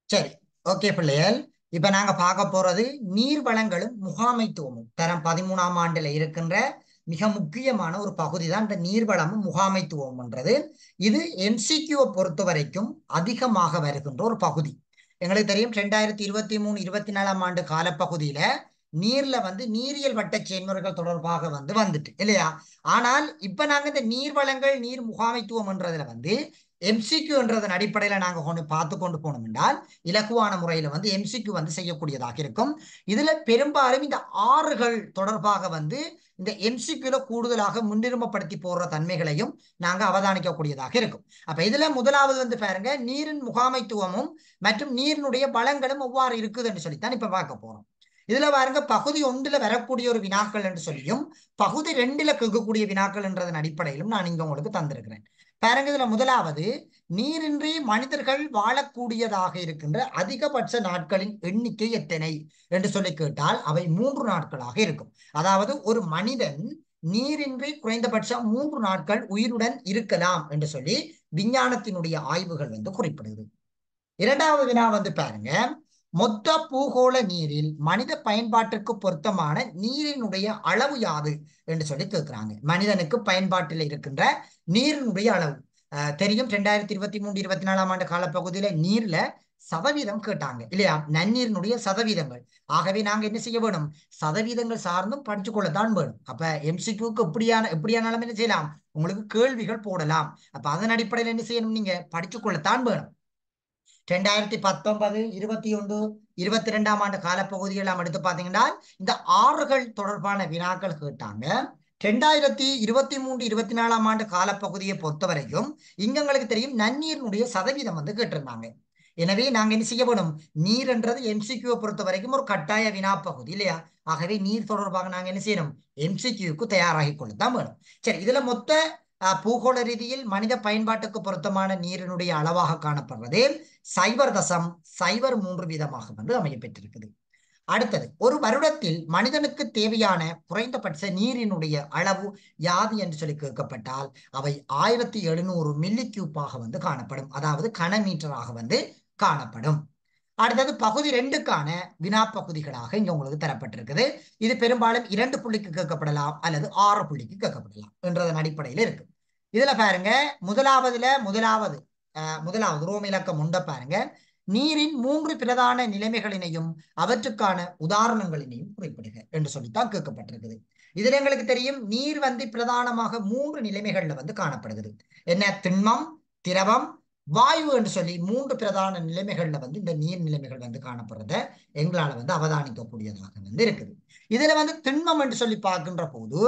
சரி ஓகே பிள்ளைகள் இப்ப நாங்க பார்க்க போறது நீர் வளங்களும் முகாமைத்துவமும் தரம் பதிமூணாம் ஆண்டுல இருக்கின்ற மிக முக்கியமான ஒரு பகுதி தான் இந்த நீர்வளமும் முகாமைத்துவம்ன்றது இது எம்சிக்யூவை பொறுத்த வரைக்கும் அதிகமாக வருகின்ற ஒரு பகுதி எங்களுக்கு தெரியும் ரெண்டாயிரத்தி இருபத்தி மூணு இருபத்தி நாலாம் ஆண்டு காலப்பகுதியில நீர்ல வந்து நீரியல் வட்ட செயல்முறைகள் தொடர்பாக வந்து வந்துட்டு இல்லையா ஆனால் இப்ப நாங்க இந்த நீர் வளங்கள் நீர் முகாமைத்துவம்ன்றதுல வந்து எம்சிக்யூன்றதன் அடிப்படையில நாங்க கொண்டு பார்த்து கொண்டு போனோம் என்றால் இலகுவான முறையில வந்து எம்சிக்யூ வந்து செய்யக்கூடியதாக இருக்கும் இதுல பெரும்பாலும் இந்த ஆறுகள் தொடர்பாக வந்து இந்த எம்சிக்யூல கூடுதலாக முன்னுரிமைப்படுத்தி போடுற தன்மைகளையும் நாங்க அவதானிக்கக்கூடியதாக இருக்கும் அப்ப இதுல முதலாவது வந்து பாருங்க நீரின் முகாமைத்துவமும் மற்றும் நீரினுடைய பலங்களும் எவ்வாறு இருக்குதுன்னு சொல்லித்தான் இப்ப பார்க்க போறோம் இதுல பாருங்க பகுதி ஒன்றுல வரக்கூடிய ஒரு வினாக்கள் என்று சொல்லியும் பகுதி ரெண்டுல கேட்கக்கூடிய வினாக்கள் என்றதன் அடிப்படையிலும் நான் இங்க உங்களுக்கு தந்திருக்கிறேன் பாருங்க இதுல முதலாவது நீரின்றி மனிதர்கள் வாழக்கூடியதாக இருக்கின்ற அதிகபட்ச நாட்களின் எண்ணிக்கை எத்தனை என்று சொல்லி கேட்டால் அவை மூன்று நாட்களாக இருக்கும் அதாவது ஒரு மனிதன் நீரின்றி குறைந்தபட்சம் மூன்று நாட்கள் உயிருடன் இருக்கலாம் என்று சொல்லி விஞ்ஞானத்தினுடைய ஆய்வுகள் வந்து குறிப்பிடுது இரண்டாவது வினா வந்து பாருங்க மொத்த பூகோள நீரில் மனித பயன்பாட்டிற்கு பொருத்தமான நீரினுடைய அளவு யாது என்று சொல்லி கேட்கிறாங்க மனிதனுக்கு பயன்பாட்டில் இருக்கின்ற நீரினுடைய அளவு தெரியும் ரெண்டாயிரத்தி இருபத்தி மூணு இருபத்தி நாலாம் ஆண்டு காலப்பகுதியில நீர்ல சதவீதம் கேட்டாங்க இல்லையா நன்னீரினுடைய சதவீதங்கள் ஆகவே நாங்க என்ன செய்ய வேணும் சதவீதங்கள் சார்ந்தும் படிச்சு கொள்ளத்தான் வேணும் அப்ப எம்சிக்யூக்கு எப்படியான எப்படியானாலும் என்ன செய்யலாம் உங்களுக்கு கேள்விகள் போடலாம் அப்ப அதன் அடிப்படையில் என்ன செய்யணும் நீங்க படிச்சு கொள்ளத்தான் வேணும் ரெண்டாயிரத்தி பத்தொன்பது இருபத்தி ஒன்று இருபத்தி ரெண்டாம் ஆண்டு காலப்பகுதியெல்லாம் எடுத்து பார்த்தீங்கன்னா இந்த ஆறுகள் தொடர்பான வினாக்கள் கேட்டாங்க ரெண்டாயிரத்தி இருபத்தி மூன்று இருபத்தி நாலாம் ஆண்டு காலப்பகுதியை பொறுத்த வரைக்கும் இங்க உங்களுக்கு தெரியும் நன்னீரினுடைய சதவீதம் வந்து கேட்டிருந்தாங்க எனவே நாங்க என்ன செய்ய வேணும் நீர் என்றது எம்சிக்யூவை பொறுத்த வரைக்கும் ஒரு கட்டாய வினா பகுதி இல்லையா ஆகவே நீர் தொடர்பாக நாங்க என்ன செய்யணும் எம்சிக்யூக்கு தயாராகி கொள்ளத்தான் வேணும் சரி இதுல மொத்த பூகோள ரீதியில் மனித பயன்பாட்டுக்கு பொருத்தமான நீரினுடைய அளவாக காணப்படுறது சைபர் தசம் சைபர் மூன்று வீதமாக வந்து அமைய பெற்றிருக்குது அடுத்தது ஒரு வருடத்தில் மனிதனுக்கு தேவையான குறைந்தபட்ச நீரினுடைய அளவு யாது என்று சொல்லி கேட்கப்பட்டால் அவை ஆயிரத்தி எழுநூறு மில்லி கியூப்பாக வந்து காணப்படும் அதாவது கனமீட்டராக வந்து காணப்படும் அடுத்தது பகுதி ரெண்டுக்கான வினா பகுதிகளாக இங்க உங்களுக்கு தரப்பட்டிருக்குது இது பெரும்பாலும் இரண்டு புள்ளிக்கு கேட்கப்படலாம் அல்லது ஆறு புள்ளிக்கு கேட்கப்படலாம் என்றதன் அடிப்படையில் இருக்கு இதுல பாருங்க முதலாவதுல முதலாவது முதலாவது ரோம் இலக்கம் உண்ட பாருங்க நீரின் மூன்று பிரதான நிலைமைகளினையும் அவற்றுக்கான உதாரணங்களினையும் குறிப்பிடுக என்று சொல்லித்தான் கேட்கப்பட்டிருக்குது இதுல எங்களுக்கு தெரியும் நீர் வந்து பிரதானமாக மூன்று நிலைமைகள்ல வந்து காணப்படுகிறது என்ன திண்மம் திரவம் வாயு என்று சொல்லி மூன்று பிரதான நிலைமைகள்ல வந்து இந்த நீர் நிலைமைகள் வந்து காணப்படுறத எங்களால வந்து அவதானிக்கக்கூடியதாக வந்து இருக்குது இதுல வந்து திண்மம் என்று சொல்லி பார்க்கின்ற போது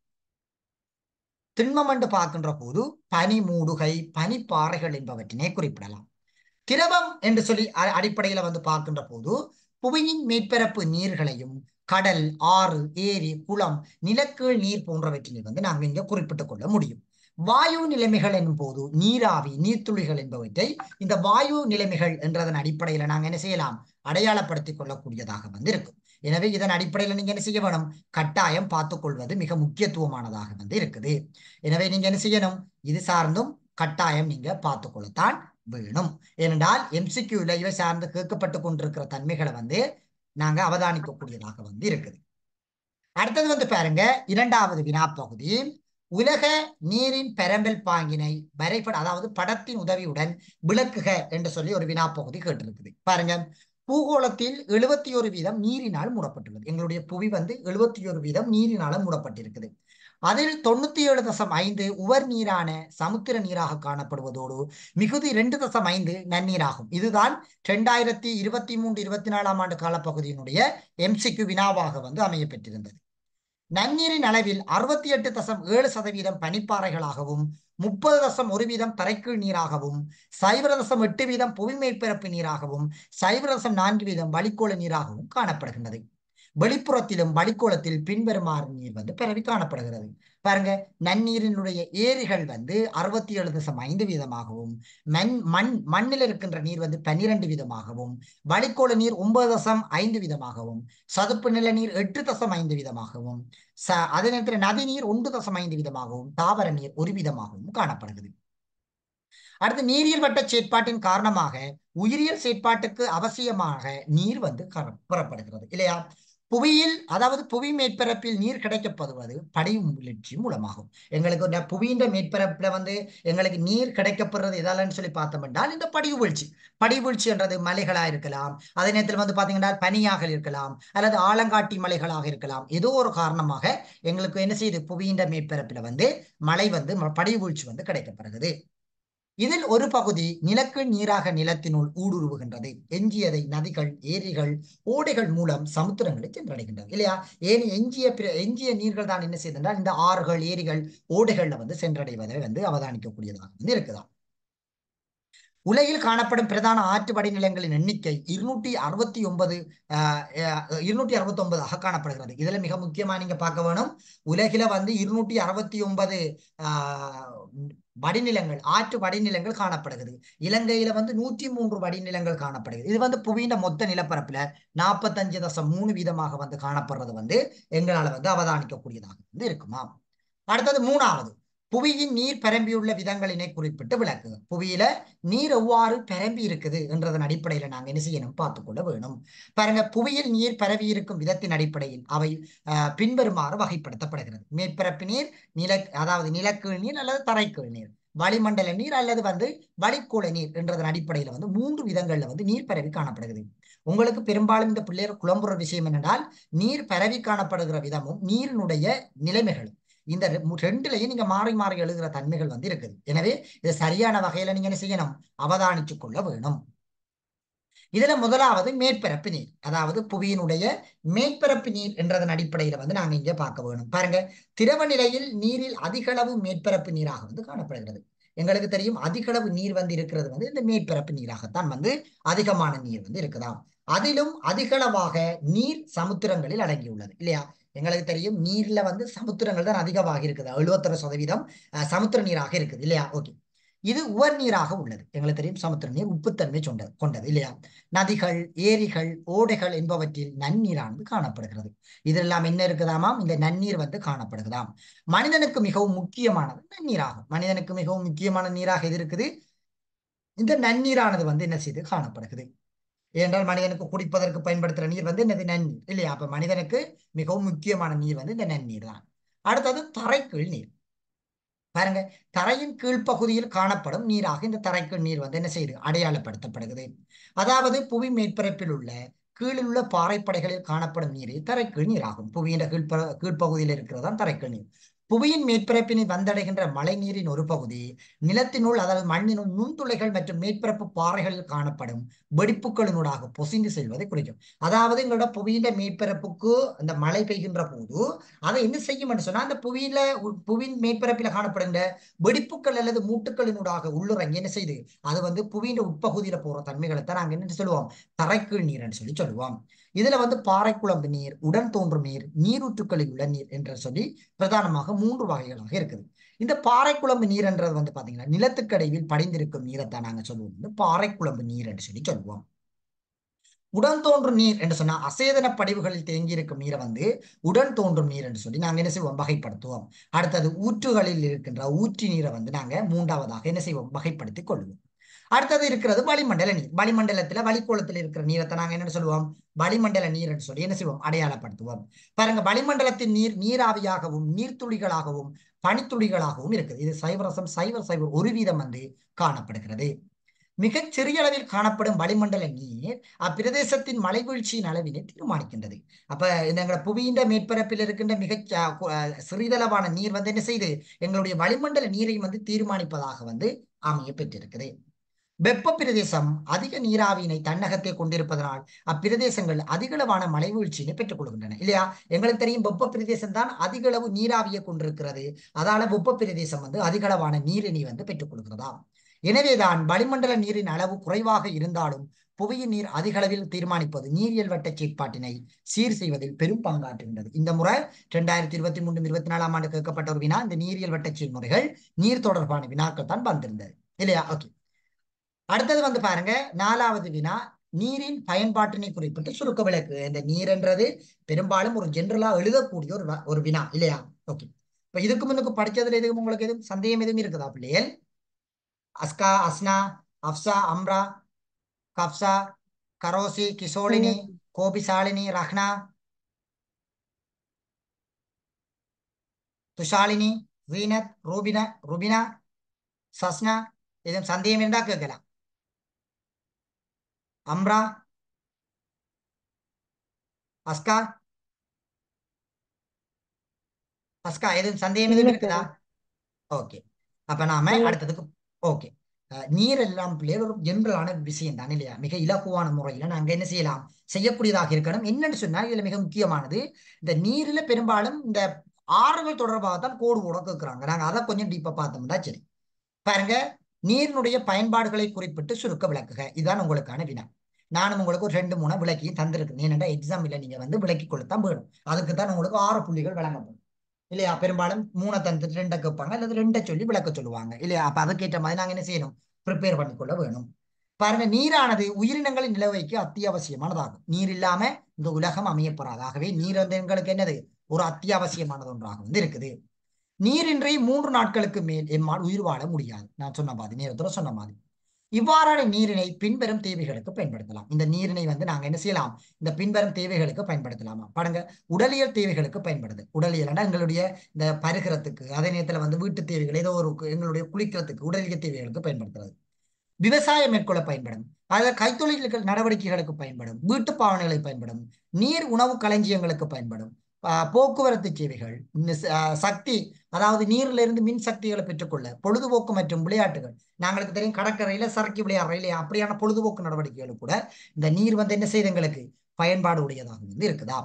திண்மம் என்று பார்க்கின்ற போது பனி மூடுகை பனிப்பாறைகள் என்பவற்றினை குறிப்பிடலாம் திரவம் என்று சொல்லி அடிப்படையில வந்து பார்க்கின்ற போது புவியின் மேற்பரப்பு நீர்களையும் கடல் ஆறு ஏரி குளம் நிலக்கீழ் நீர் போன்றவற்றினை வந்து நாங்கள் இங்க குறிப்பிட்டுக் கொள்ள முடியும் வாயு நிலைமைகள் என்னும் போது நீராவி நீர்த்துளிகள் என்பவற்றை இந்த வாயு நிலைமைகள் என்றதன் அடிப்படையில நாங்க என்ன செய்யலாம் அடையாளப்படுத்திக் கொள்ளக்கூடியதாக வந்து இருக்கும் எனவே இதன் அடிப்படையில நீங்க என்ன செய்ய வேணும் கட்டாயம் பார்த்துக் கொள்வது மிக முக்கியத்துவமானதாக வந்து இருக்குது எனவே நீங்க என்ன செய்யணும் இது சார்ந்தும் கட்டாயம் நீங்க பார்த்து கொள்ளத்தான் வேணும் ஏனென்றால் எம்சிக்யூல இவை சார்ந்து கேட்கப்பட்டு கொண்டிருக்கிற தன்மைகளை வந்து நாங்க அவதானிக்கக்கூடியதாக வந்து இருக்குது அடுத்தது வந்து பாருங்க இரண்டாவது வினா பகுதி உலக நீரின் பெரம்பல் பாங்கினை வரைபட அதாவது படத்தின் உதவியுடன் விளக்குக என்று சொல்லி ஒரு வினா பகுதி கேட்டிருக்குது பாருங்க பூகோளத்தில் எழுபத்தி ஒரு வீதம் நீரினால் மூடப்பட்டுள்ளது எங்களுடைய புவி வந்து எழுபத்தி ஒரு வீதம் நீரினால மூடப்பட்டிருக்குது அதில் தொண்ணூத்தி ஏழு தசம் ஐந்து உவர் நீரான சமுத்திர நீராக காணப்படுவதோடு மிகுதி ரெண்டு தசம் ஐந்து நன்னீராகும் இதுதான் ரெண்டாயிரத்தி இருபத்தி மூன்று இருபத்தி நாலாம் ஆண்டு காலப்பகுதியினுடைய எம்சிக்கு வினாவாக வந்து அமைய பெற்றிருந்தது நன்னீரின் அளவில் அறுபத்தி எட்டு தசம் ஏழு சதவீதம் பனிப்பாறைகளாகவும் முப்பது தசம் ஒரு வீதம் தரைக்கீழ் நீராகவும் சைவர தசம் எட்டு வீதம் புவிமேற்பரப்பு நீராகவும் சைவர தசம் நான்கு வீதம் வளிக்கோள நீராகவும் காணப்படுகின்றது வெளிப்புறத்திலும் வளிக்கோளத்தில் பின்வருமாறு நீர் வந்து பரவி காணப்படுகிறது பாருங்க நன்னீரினுடைய ஏரிகள் வந்து அறுபத்தி ஏழு தசம் ஐந்து வீதமாகவும் மண் மண் மண்ணில் இருக்கின்ற நீர் வந்து பன்னிரண்டு வீதமாகவும் வளிக்கோள நீர் ஒன்பது தசம் ஐந்து வீதமாகவும் சதுப்பு நில நீர் எட்டு தசம் ஐந்து வீதமாகவும் ச அதே நேரத்தில் நதி நீர் ஒன்று தசம் ஐந்து வீதமாகவும் தாவர நீர் ஒரு வீதமாகவும் காணப்படுகிறது அடுத்து நீரியல் வட்ட செயற்பாட்டின் காரணமாக உயிரியல் செயற்பாட்டுக்கு அவசியமாக நீர் வந்து கர- பெறப்படுகிறது இல்லையா புவியில் அதாவது புவி மேற்பரப்பில் நீர் கிடைக்கப்படுவது படிவு முயற்சி மூலமாகும் எங்களுக்கு இந்த புவியின் மேற்பரப்புல வந்து எங்களுக்கு நீர் கிடைக்கப்படுறது எதாலன்னு சொல்லி பார்த்தோம் என்றால் இந்த படிவு வீழ்ச்சி படிவு வீழ்ச்சி என்றது மலைகளா இருக்கலாம் அதே நேரத்தில் வந்து பாத்தீங்கன்னா பனியாக இருக்கலாம் அல்லது ஆலங்காட்டி மலைகளாக இருக்கலாம் ஏதோ ஒரு காரணமாக எங்களுக்கு என்ன செய்யுது புவியின் மேற்பரப்புல வந்து மழை வந்து ம- படிவு வீழ்ச்சி வந்து கிடைக்கப்படுகிறது இதில் ஒரு பகுதி நிலக்கு நீராக நிலத்தினுள் ஊடுருவுகின்றது எஞ்சியதை நதிகள் ஏரிகள் ஓடைகள் மூலம் சமுத்திரங்களை சென்றடைகின்றது இல்லையா ஏன் எஞ்சிய பிற எஞ்சிய நீர்கள் தான் என்ன செய்தென்றால் இந்த ஆறுகள் ஏரிகள் ஓடைகள்ல வந்து சென்றடைவதை வந்து அவதானிக்கக்கூடியதாக வந்து இருக்குதாம் உலகில் காணப்படும் பிரதான ஆற்று வடிநிலங்களின் எண்ணிக்கை இருநூற்றி அறுபத்தி ஒன்பது இருநூற்றி அறுபத்தி ஒன்பதாக காணப்படுகிறது இதுல மிக முக்கியமா நீங்க பார்க்க வேணும் உலகில வந்து இருநூற்றி அறுபத்தி ஒன்பது வடிநிலங்கள் ஆற்று வடிநிலங்கள் காணப்படுகிறது இலங்கையில வந்து நூற்றி மூன்று வடிநிலங்கள் காணப்படுகிறது இது வந்து புவியின் மொத்த நிலப்பரப்புல நாற்பத்தஞ்சு தசம் மூணு வீதமாக வந்து காணப்படுறது வந்து எங்களால வந்து அவதானிக்கக்கூடியதாக வந்து இருக்குமா அடுத்தது மூணாவது புவியின் நீர் பரம்பியுள்ள விதங்களினை குறிப்பிட்டு விளக்குக புவியில நீர் எவ்வாறு பரம்பி இருக்குது என்றதன் அடிப்படையில நாங்க என்ன செய்யணும் பார்த்துக்கொள்ள வேணும் பாருங்க புவியில் நீர் பரவி இருக்கும் விதத்தின் அடிப்படையில் அவை ஆஹ், பின்வருமாறு வகைப்படுத்தப்படுகிறது மேற்பரப்பு நீர் நில அதாவது நிலக்கீழ் நீர் அல்லது தரைக்கீழ் நீர் வளிமண்டல நீர் அல்லது வந்து வளிக்கோள நீர் என்றதன் அடிப்படையில வந்து மூன்று விதங்கள்ல வந்து நீர் பரவி காணப்படுகிறது உங்களுக்கு பெரும்பாலும் இந்த பிள்ளையர் குழம்புற விஷயம் என்னென்றால் நீர் பரவி காணப்படுகிற விதமும் நீரினுடைய நிலைமைகளும் இந்த ரெ- மு- ரெண்டுலயும் நீங்க மாறி மாறி எழுதுகிற தன்மைகள் வந்து இருக்குது எனவே இது சரியான வகையில நீங்க என்ன செய்யணும் அவதானித்துக் கொள்ள வேணும் இதுல முதலாவது மேற்பரப்பு நீர் அதாவது புவியினுடைய மேற்பரப்பு நீர் என்றதன் அடிப்படையில வந்து நாங்க இங்க பார்க்க வேணும் பாருங்க திரவ நிலையில் நீரில் அதிகளவு மேற்பரப்பு நீராக வந்து காணப்படுகிறது எங்களுக்கு தெரியும் அதிகளவு நீர் வந்து இருக்கிறது வந்து இந்த மேற்பரப்பு நீராகத்தான் வந்து அதிகமான நீர் வந்து இருக்குதாம் அதிலும் அதிகளவாக நீர் சமுத்திரங்களில் அடங்கியுள்ளது இல்லையா எங்களுக்கு தெரியும் நீர்ல வந்து சமுத்திரங்கள் தான் அதிகமாக இருக்குது எழுபத்தொரு சதவீதம் அஹ், சமுத்திர நீராக இருக்குது இல்லையா ஓகே இது உவர் நீராக உள்ளது எங்களுக்கு தெரியும் சமுத்திர நீர் உப்புத்தன்மை கொண்டது கொண்டது இல்லையா நதிகள் ஏரிகள் ஓடைகள் என்பவற்றில் நன்னீரானது காணப்படுகிறது இதெல்லாம் என்ன இருக்குதாமாம் இந்த நன்னீர் வந்து காணப்படுகிறதாம் மனிதனுக்கு மிகவும் முக்கியமானது நன்னீராகும் மனிதனுக்கு மிகவும் முக்கியமான நீராக எது இருக்குது இந்த நன்னீரானது வந்து என்ன செய்து காணப்படுகிறது ஏனென்றால் மனிதனுக்கு குடிப்பதற்கு பயன்படுத்துற நீர் வந்து என்னது நன்னீர் இல்லையா அப்ப மனிதனுக்கு மிகவும் முக்கியமான நீர் வந்து இந்த நன்னீர் தான் அடுத்தது தரைக்கீழ் நீர் பாருங்க தரையின் கீழ்ப்பகுதியில் காணப்படும் நீராக இந்த தரைக்கீழ் நீர் வந்து என்ன செய்யுது அடையாளப்படுத்தப்படுகிறது அதாவது புவி மேற்பரப்பில் உள்ள கீழில் உள்ள பாறைப்படைகளில் காணப்படும் நீரே தரைக்கீழ் நீராகும் புவியின் கீழ்ப்ப கீழ்ப்பகுதியில் இருக்கிறதான் தரைக்கீழ் நீர் புவியின் மேற்பரப்பினை வந்தடைகின்ற மழை நீரின் ஒரு பகுதி நிலத்தினுள் அதாவது மண்ணினுள் நுண்துளைகள் மற்றும் மேற்பரப்பு பாறைகளில் காணப்படும் வெடிப்புகளினூடாக பொசிந்து செல்வதை குறிக்கும் அதாவது எங்களோட புவியின் மேற்பரப்புக்கு அந்த மழை பெய்கின்ற போது அதை என்ன செய்யும் என்று சொன்னா அந்த புவியில உ- புவியின் மேற்பரப்பில் காணப்படுகின்ற வெடிப்புகள் அல்லது மூட்டுக்களினூடாக உள்ளுறங்கி என்ன செய்யுது அது வந்து புவியின் உட்பகுதியில போற தன்மைகளை தான் நாங்க என்ன சொல்லுவோம் தரைக்கீழ் நீர்ன்னு சொல்லி சொல்லுவோம் இதுல வந்து பாறைக்குழம்பு நீர் உடன் தோன்றும் நீர் நீரூற்றுக்களில் உள்ள நீர் என்று சொல்லி பிரதானமாக மூன்று வகைகளாக இருக்குது இந்த பாறைக்குழம்பு நீர் என்றது வந்து பாத்தீங்கன்னா நிலத்துக்கடையில் படிந்திருக்கும் நீரைத்தான் நாங்க சொல்லுவோம் வந்து பாறைக்குழம்பு நீர் என்று சொல்லி சொல்லுவோம் உடன் தோன்றும் நீர் என்று சொன்னா அசேதன படிவுகளில் தேங்கி இருக்கும் நீரை வந்து உடன் தோன்றும் நீர் என்று சொல்லி நாங்க என்ன செய்வோம் வகைப்படுத்துவோம் அடுத்தது ஊற்றுகளில் இருக்கின்ற ஊற்றி நீரை வந்து நாங்க மூன்றாவதாக என்ன செய்வோம் வகைப்படுத்தி கொள்வோம் அடுத்தது இருக்கிறது வளிமண்டல நீர் வளிமண்டலத்துல வளிக்கோளத்தில் இருக்கிற நீரத்தை நாங்க என்ன சொல்லுவோம் வளிமண்டல நீர் என்று சொல்லி என்ன செய்வோம் அடையாளப்படுத்துவோம் பாருங்க வளிமண்டலத்தின் நீர் நீராவியாகவும் நீர்த்துளிகளாகவும் பனித்துளிகளாகவும் இருக்குது இது சைவரசம் சைவர் சைவர் ஒரு வீதம் வந்து காணப்படுகிறது மிகச் சிறிய அளவில் காணப்படும் வளிமண்டல நீர் அப்பிரதேசத்தின் மலைவீழ்ச்சியின் அளவினை தீர்மானிக்கின்றது அப்ப இந்த எங்களோட புவியின் மேற்பரப்பில் இருக்கின்ற மிகச் அஹ், கு- அஹ், சிறிதளவான நீர் வந்து என்ன செய்யுது எங்களுடைய வளிமண்டல நீரை வந்து தீர்மானிப்பதாக வந்து அமைய பெற்றிருக்குது வெப்ப பிரதேசம் அதிக நீராவியினை தன்னகத்தை கொண்டிருப்பதனால் அப்பிரதேசங்கள் அதிகளவான மலைவீழ்ச்சியினை பெற்றுக் கொள்கின்றன இல்லையா எங்களுக்கு தெரியும் வெப்ப பிரதேசம் தான் அதிகளவு நீராவியை கொண்டிருக்கிறது அதால வெப்ப பிரதேசம் வந்து அதிகளவான நீரினை வந்து பெற்றுக் கொள்கிறதா எனவேதான் வளிமண்டல நீரின் அளவு குறைவாக இருந்தாலும் புவியின் நீர் அதிக அளவில் தீர்மானிப்பது நீரியல் வட்ட செயற்பாட்டினை சீர் செய்வதில் பெரும் பங்காற்றுகின்றது இந்த முறை இரண்டாயிரத்தி இருபத்தி மூன்று இருபத்தி நாலாம் ஆண்டு கேட்கப்பட்ட ஒரு வினா இந்த நீரியல் வட்ட செயல்முறைகள் நீர் தொடர்பான வினாக்கள் தான் வந்திருந்தது இல்லையா ஓகே அடுத்தது வந்து பாருங்க நாலாவது வினா நீரின் பயன்பாட்டினை குறிப்பிட்டு சுருக்க விளக்கு இந்த நீர்ன்றது பெரும்பாலும் ஒரு ஜென்ரலா எழுதக்கூடிய ஒரு வ- ஒரு வினா இல்லையா ஓகே இப்ப இதுக்கு முன்னுக்கு படிச்சதுல எதுவும் உங்களுக்கு எதுவும் சந்தேகம் எதுவும் இருக்குதா பிள்ளைகள் அஸ்கா அஸ்னா அப்சா அம்ரா கப்சா கரோசி கிசோலினி கோபிசாலினி ரஹ்னா துஷாலினி வீனத் ரூபினா ருபினா சஸ்னா எதுவும் சந்தேகம் இருந்தா கேட்கலாம் அம்ரா அஸ்கா அஸ்கா எதுவும் சந்தேகம் எதுவும் இருக்குதா ஓகே அப்ப நாம அடுத்ததுக்கு ஓகே நீர் எல்லாம் பிள்ளைகள் ஒரு ஜென்ரலான விஷயம் தான் இல்லையா மிக இலகுவான முறையில நாங்க என்ன செய்யலாம் செய்யக்கூடியதாக இருக்கணும் என்னன்னு சொன்னா இதுல மிக முக்கியமானது இந்த நீர்ல பெரும்பாலும் இந்த ஆறுகள் தொடர்பாக தான் கோடு கூட கேட்கிறாங்க நாங்க அதை கொஞ்சம் டீப்பா பார்த்தோம்னா சரி பாருங்க நீரினுடைய பயன்பாடுகளை குறிப்பிட்டு சுருக்க விளக்குக இதுதான் உங்களுக்கான வினா நானும் உங்களுக்கு ஒரு ரெண்டு மூணு விளக்கி தந்திருக்கேன் ஏனென்றா எக்ஸாம்ல நீங்க வந்து விளக்கி கொடுத்தான் வேணும் அதுக்கு தான் உங்களுக்கு ஆறு புள்ளிகள் வழங்கப்படும் இல்லையா பெரும்பாலும் மூணை தந்துட்டு ரெண்டை கேட்பாங்க அல்லது ரெண்டை சொல்லி விளக்க சொல்லுவாங்க இல்லையா அப்ப அதுக்கேற்ற மாதிரி நாங்க என்ன செய்யணும் ப்ரிப்பேர் பண்ணிக்கொள்ள வேணும் பாருங்க நீரானது உயிரினங்களின் நிலவைக்கு அத்தியாவசியமானதாகும் நீர் இல்லாம இந்த உலகம் அமையப்படாது ஆகவே நீர் வந்து எங்களுக்கு என்னது ஒரு அத்தியாவசியமானது ஒன்றாக வந்து இருக்குது நீரின்றி மூன்று நாட்களுக்கு மேல் எம்மால் உயிர் வாழ முடியாது நான் சொன்ன மாதிரி நேரத்துல சொன்ன மாதிரி இவ்வாறான நீரினை பின்வரும் தேவைகளுக்கு பயன்படுத்தலாம் இந்த நீரினை வந்து நாங்க என்ன செய்யலாம் இந்த பின்வரும் தேவைகளுக்கு பயன்படுத்தலாமா பாருங்க உடலியல் தேவைகளுக்கு பயன்படுது உடலியல்னா எங்களுடைய இந்த பருகிறதுக்கு அதே நேரத்துல வந்து வீட்டு தேவைகள் ஏதோ ஒரு எங்களுடைய குளிக்கிறதுக்கு உடலியல் தேவைகளுக்கு பயன்படுத்துறது விவசாயம் மேற்கொள்ள பயன்படும் அதாவது கைத்தொழில்கள் நடவடிக்கைகளுக்கு பயன்படும் வீட்டு பாவனைகளை பயன்படும் நீர் உணவு களஞ்சியங்களுக்கு பயன்படும் போக்குவரத்து சேவைகள் சக்தி அதாவது நீர்ல இருந்து மின் சக்திகளை பெற்றுக்கொள்ள பொழுதுபோக்கு மற்றும் விளையாட்டுகள் நாங்களுக்கு தெரியும் கடற்கரையில சரக்கு விளையாடுற இல்லையா அப்படியான பொழுதுபோக்கு நடவடிக்கைகள் கூட இந்த நீர் வந்து என்ன செய்யுது எங்களுக்கு பயன்பாடு உடையதாக வந்து இருக்குதா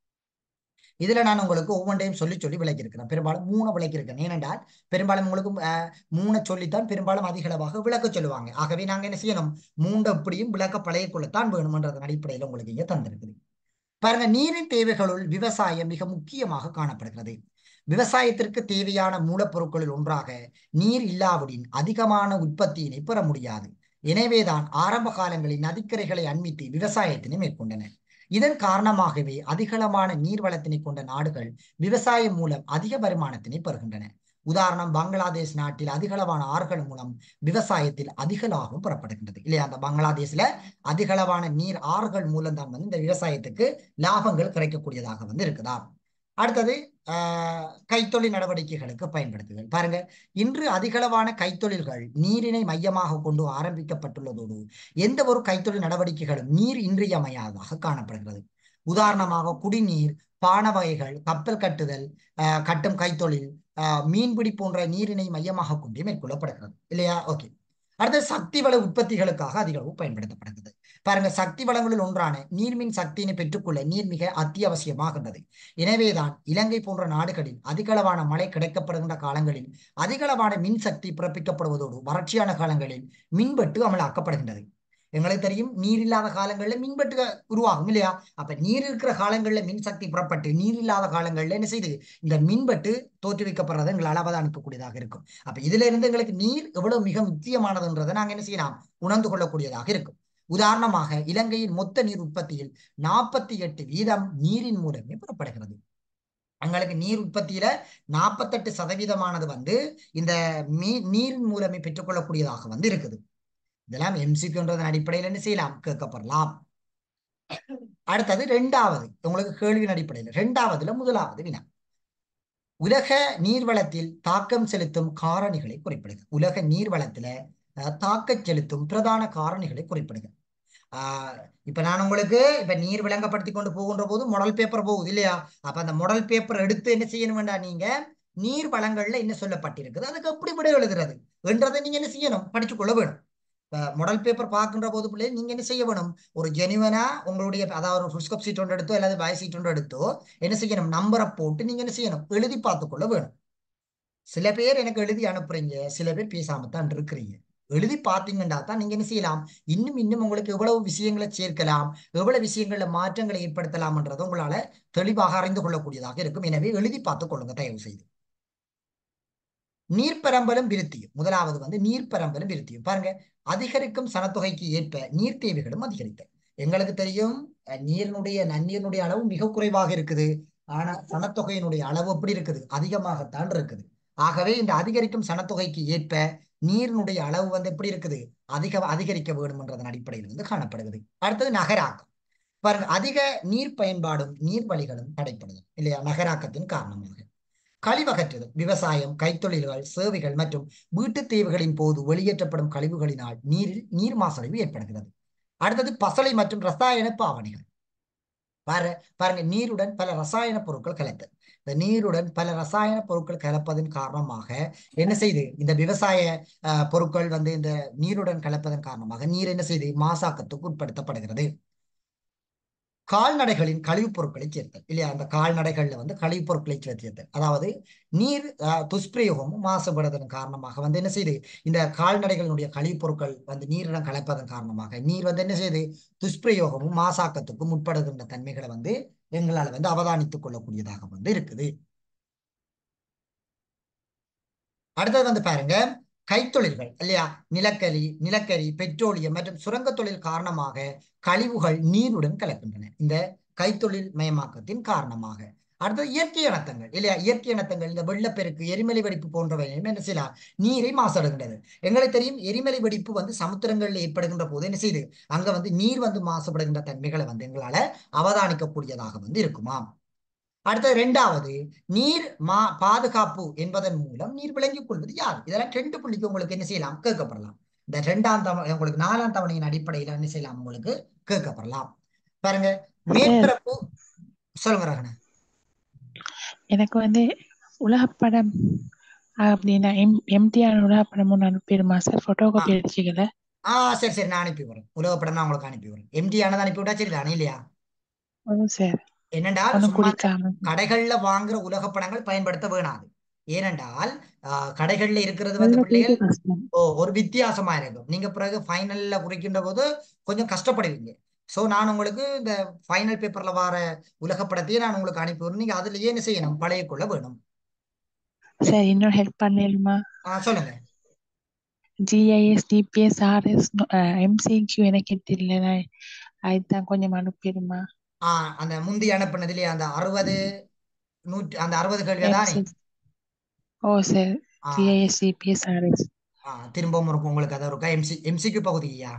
இதுல நான் உங்களுக்கு ஒவ்வொன்றையும் சொல்லி சொல்லி விளக்கியிருக்கிறேன் பெரும்பாலும் மூணு விளக்கியிருக்கேன் ஏனென்றால் பெரும்பாலும் உங்களுக்கு மூணை சொல்லித்தான் பெரும்பாலும் அதிக அளவாக விளக்க சொல்லுவாங்க ஆகவே நாங்க என்ன செய்யணும் மூன்று எப்படியும் விளக்க பழையக்குள்ளத்தான் வேணுமன்றதன் அடிப்படையில் உங்களுக்கு இங்க தந்திருக்குது பாருங்க நீரின் தேவைகளுள் விவசாயம் மிக முக்கியமாக காணப்படுகிறது விவசாயத்திற்கு தேவையான மூலப்பொருட்களில் ஒன்றாக நீர் இல்லாவிடின் அதிகமான உற்பத்தியினை பெற முடியாது எனவேதான் ஆரம்ப காலங்களில் நதிக்கரைகளை அண்மித்து விவசாயத்தினை மேற்கொண்டன இதன் காரணமாகவே அதிகளவான நீர்வளத்தினை கொண்ட நாடுகள் விவசாயம் மூலம் அதிக வருமானத்தினை பெறுகின்றன உதாரணம் பங்களாதேஷ் நாட்டில் அதிகளவான ஆறுகள் மூலம் விவசாயத்தில் அதிக லாபம் பெறப்படுகின்றது இல்லையா அந்த பங்களாதேஷ்ல அதிகளவான நீர் ஆறுகள் மூலம் தான் வந்து இந்த விவசாயத்துக்கு லாபங்கள் கிடைக்கக்கூடியதாக வந்து இருக்குதா அடுத்தது ஆஹ் கைத்தொழில் நடவடிக்கைகளுக்கு பயன்படுத்துதல் பாருங்க இன்று அதிகளவான கைத்தொழில்கள் நீரினை மையமாக கொண்டு ஆரம்பிக்கப்பட்டுள்ளதோடு எந்த ஒரு கைத்தொழில் நடவடிக்கைகளும் நீர் இன்றியமையாததாக காணப்படுகிறது உதாரணமாக குடிநீர் பான வகைகள் கப்பல் கட்டுதல் கட்டும் கைத்தொழில் மீன்பிடி போன்ற நீரினை மையமாக கொண்டே மேற்கொள்ளப்படுகிறது இல்லையா ஓகே அடுத்து சக்தி வள உற்பத்திகளுக்காக அதிக அளவு பயன்படுத்தப்படுகிறது பாருங்க சக்தி வளங்களில் ஒன்றான நீர்மின் சக்தியினை பெற்றுக்கொள்ள நீர் மிக அத்தியாவசியமாகின்றது எனவேதான் இலங்கை போன்ற நாடுகளில் அதிகளவான மழை கிடைக்கப்படுகின்ற காலங்களில் அதிகளவான மின் சக்தி பிறப்பிக்கப்படுவதோடு வறட்சியான காலங்களில் மின்வெட்டு அமலாக்கப்படுகின்றது எங்களுக்கு தெரியும் நீர் இல்லாத காலங்களில் மின்வெட்டு உருவாகும் இல்லையா அப்ப நீர் இருக்கிற காலங்களில் மின்சக்தி புறப்பட்டு நீர் இல்லாத காலங்களில் என்ன செய்து இந்த மின்வெட்டு தோற்றுவிக்கப்படுறது எங்களால் அவதானிக்கக்கூடியதாக இருக்கும் அப்ப இதுல இருந்து எங்களுக்கு நீர் எவ்வளவு மிக முக்கியமானதுன்றதை நாங்க என்ன செய்யலாம் உணர்ந்து கொள்ளக்கூடியதாக இருக்கும் உதாரணமாக இலங்கையின் மொத்த நீர் உற்பத்தியில் நாற்பத்தி எட்டு வீதம் நீரின் மூலமே பெறப்படுகிறது எங்களுக்கு நீர் உற்பத்தியில நாற்பத்தெட்டு சதவீதமானது வந்து இந்த மீ நீரின் மூலமே பெற்றுக்கொள்ளக்கூடியதாக வந்து இருக்குது இதெல்லாம் எம்சிக்யூன்றதன் அடிப்படையில் என்ன செய்யலாம் கேட்கப்படலாம் அடுத்தது ரெண்டாவது உங்களுக்கு கேள்வியின் அடிப்படையில் ரெண்டாவதுல முதலாவது வினா உலக நீர்வளத்தில் தாக்கம் செலுத்தும் காரணிகளை குறிப்பிடுக உலக நீர்வளத்துல தாக்க செலுத்தும் பிரதான காரணிகளை குறிப்பிடுக ஆஹ் இப்ப நான் உங்களுக்கு இப்ப நீர் விளங்கப்படுத்தி கொண்டு போகின்ற போது மாடல் பேப்பர் போகுது இல்லையா அப்ப அந்த மாடல் பேப்பர் எடுத்து என்ன செய்யணும் வேண்டாம் நீங்க நீர் வளங்கள்ல என்ன சொல்லப்பட்டிருக்குது அதுக்கு எப்படி விட எழுதுறது என்றதை நீங்க என்ன செய்யணும் படிச்சு கொள்ள வேணும் மாடல் பேப்பர் பார்க்கின்ற போது பிள்ளை நீங்க என்ன செய்ய வேணும் ஒரு ஜெனுவனா உங்களுடைய அதாவது ஒரு ஃபுல்ஸ்கப் சீட் ஒன்று எடுத்தோ அல்லது வய சீட் ஒன்று எடுத்தோ என்ன செய்யணும் நம்பரை போட்டு நீங்க என்ன செய்யணும் எழுதி பார்த்து கொள்ள வேணும் சில பேர் எனக்கு எழுதி அனுப்புறீங்க சில பேர் பேசாம தான் இருக்கிறீங்க எழுதி பார்த்தீங்கன்னா தான் நீங்க என்ன செய்யலாம் இன்னும் இன்னும் உங்களுக்கு எவ்வளவு விஷயங்களை சேர்க்கலாம் எவ்வளவு விஷயங்கள்ல மாற்றங்களை ஏற்படுத்தலாம்ன்றதை உங்களால தெளிவாக அறிந்து கொள்ளக்கூடியதாக இருக்கும் எனவே எழுதி பார்த்து கொள்ளுங்க தயவு செய்து நீர்ப்பரம்பலும் விருத்தியும் முதலாவது வந்து நீர்ப்பரம்பலும் விருத்தியும் பாருங்க அதிகரிக்கும் சனத்தொகைக்கு ஏற்ப நீர் தேவைகளும் அதிகரித்த எங்களுக்கு தெரியும் நீரினுடைய நன்னீரினுடைய அளவு மிக குறைவாக இருக்குது ஆனா சனத்தொகையினுடைய அளவு எப்படி இருக்குது அதிகமாகத்தான் இருக்குது ஆகவே இந்த அதிகரிக்கும் சனத்தொகைக்கு ஏற்ப நீரினுடைய அளவு வந்து எப்படி இருக்குது அதிக அதிகரிக்க வேண்டும்ன்றதன் அடிப்படையில் வந்து காணப்படுகிறது அடுத்தது நகராக்கம் பாருங்க அதிக நீர் பயன்பாடும் நீர்வழிகளும் தடைப்படுது இல்லையா நகராக்கத்தின் காரணமாக கழிவகற்றுதல் விவசாயம் கைத்தொழில்கள் சேவைகள் மற்றும் வீட்டுத் தேவைகளின் போது வெளியேற்றப்படும் கழிவுகளினால் நீரில் நீர் மாசடைவு ஏற்படுகிறது அடுத்தது பசலை மற்றும் ரசாயன பாவனைகள் பாரு பாருங்க நீருடன் பல ரசாயன பொருட்கள் கலத்தல் இந்த நீருடன் பல ரசாயன பொருட்கள் கலப்பதன் காரணமாக என்ன செய்து இந்த விவசாய அஹ், பொருட்கள் வந்து இந்த நீருடன் கலப்பதன் காரணமாக நீர் என்ன செய்து மாசாக்கத்துக்கு உட்படுத்தப்படுகிறது கால்நடைகளின் கழிவுப் பொருட்களை சேர்த்தல் இல்லையா அந்த கால்நடைகள்ல வந்து கழிவுப் பொருட்களை சேர்த்தல் அதாவது நீர் அஹ், துஷ்பிரயோகமும் மாசுபடுவதன் காரணமாக வந்து என்ன செய்யுது இந்த கால்நடைகளினுடைய கழிவுப் பொருட்கள் வந்து நீரிடம் கலப்பதன் காரணமாக நீர் வந்து என்ன செய்யுது துஷ்பிரயோகமும் மாசாக்கத்துக்கும் உட்படுகின்ற தன்மைகளை வந்து எங்களால் வந்து அவதானித்துக் கொள்ளக்கூடியதாக வந்து இருக்குது அடுத்தது வந்து பாருங்க கைத்தொழில்கள் இல்லையா நிலக்கரி நிலக்கரி பெட்ரோலியம் மற்றும் சுரங்க தொழில் காரணமாக கழிவுகள் நீருடன் கலக்கின்றன இந்த கைத்தொழில் மயமாக்கத்தின் காரணமாக அடுத்தது இயற்கை இனத்தங்கள் இல்லையா இயற்கை இனத்தங்கள் இந்த வெள்ளப்பெருக்கு எரிமலை வெடிப்பு போன்றவை என்ன செய்யலாம் நீரை மாசடைகின்றது எங்களுக்கு தெரியும் எரிமலை வெடிப்பு வந்து சமுத்திரங்களில் ஏற்படுகின்ற போது என்ன செய்யுது அங்க வந்து நீர் வந்து மாசுபடுகின்ற தன்மைகளை வந்து எங்களால அவதானிக்கக்கூடியதாக வந்து இருக்குமாம் அடுத்தது இரண்டாவது நீர் மா பாதுகாப்பு என்பதன் மூலம் நீர் விளங்கிக் கொள்வது யார் இதெல்லாம் ரெண்டு புள்ளிக்கு உங்களுக்கு என்ன செய்யலாம் கேட்கப்படலாம் இந்த இரண்டாம் தவணை உங்களுக்கு நாலாம் தவணையின் அடிப்படையில் என்ன செய்யலாம் உங்களுக்கு கேட்கப்படலாம் பாருங்க மேற்பரப்பு சொல்லுங்க ரகன எனக்கு வந்து உலகப்படம் அப்படின்னா எம் எம்டிஆர் உலகப்படம் ஒன்று அனுப்பிடுமா சார் ஃபோட்டோ காப்பி அடிச்சுக்கல ஆ சரி சரி நான் அனுப்பி வரேன் உலகப்படம் நான் உங்களுக்கு அனுப்பி வரேன் எம்டி ஆனது அனுப்பி விட்டா சரிதானே இல்லையா ஓ சார் என்னென்றால் ஒன்றும் சும்மா குடிக்காம கடைகள்ல வாங்குற உலகப்படங்கள் பயன்படுத்த வேணாது ஏனென்றால் ஆஹ், கடைகள்ல இருக்கிறது வந்து அதில் பிள்ளைகள் கொஞ்சம் கஷ்டம் ஓ ஒரு வித்தியாசமா இருக்கும் நீங்க பிறகு ஃபைனல்ல குறிக்கின்ற போது கொஞ்சம் கஷ்டப்படுவீங்க சோ நான் உங்களுக்கு இந்த ஃபைனல் பேப்பர்ல வர உலகப்படத்தையே நான் உங்களுக்கு அனுப்பி விடுறேன் நீங்க அதுலயே என்ன செய்யணும் பழைய கொள்ள வேணும் சார் இன்னும் ஹெல்ப் பண்ணிடுமா ஆ சொல்லுங்க ஜிஐஎஸ் டிபிஎஸ் ஆர்எஸ் எம்சிக்யூ எனக்கு தெரியல அதுதான் கொஞ்சம் அனுப்பிடுமா ஆ அந்த முந்தி அனுப்புனதுலயே அந்த அறுபது நூற்றி அந்த அறுபது கேள்வி தானே எம்சி ஓ சார் ஆ ஜிஐஎஸ் டிபிஎஸ் ஆர்எஸ் ஆ திரும்பவும் இருக்கும் உங்களுக்கு அதை இருக்கா எம்சி எம்சிக்கு பகுதியா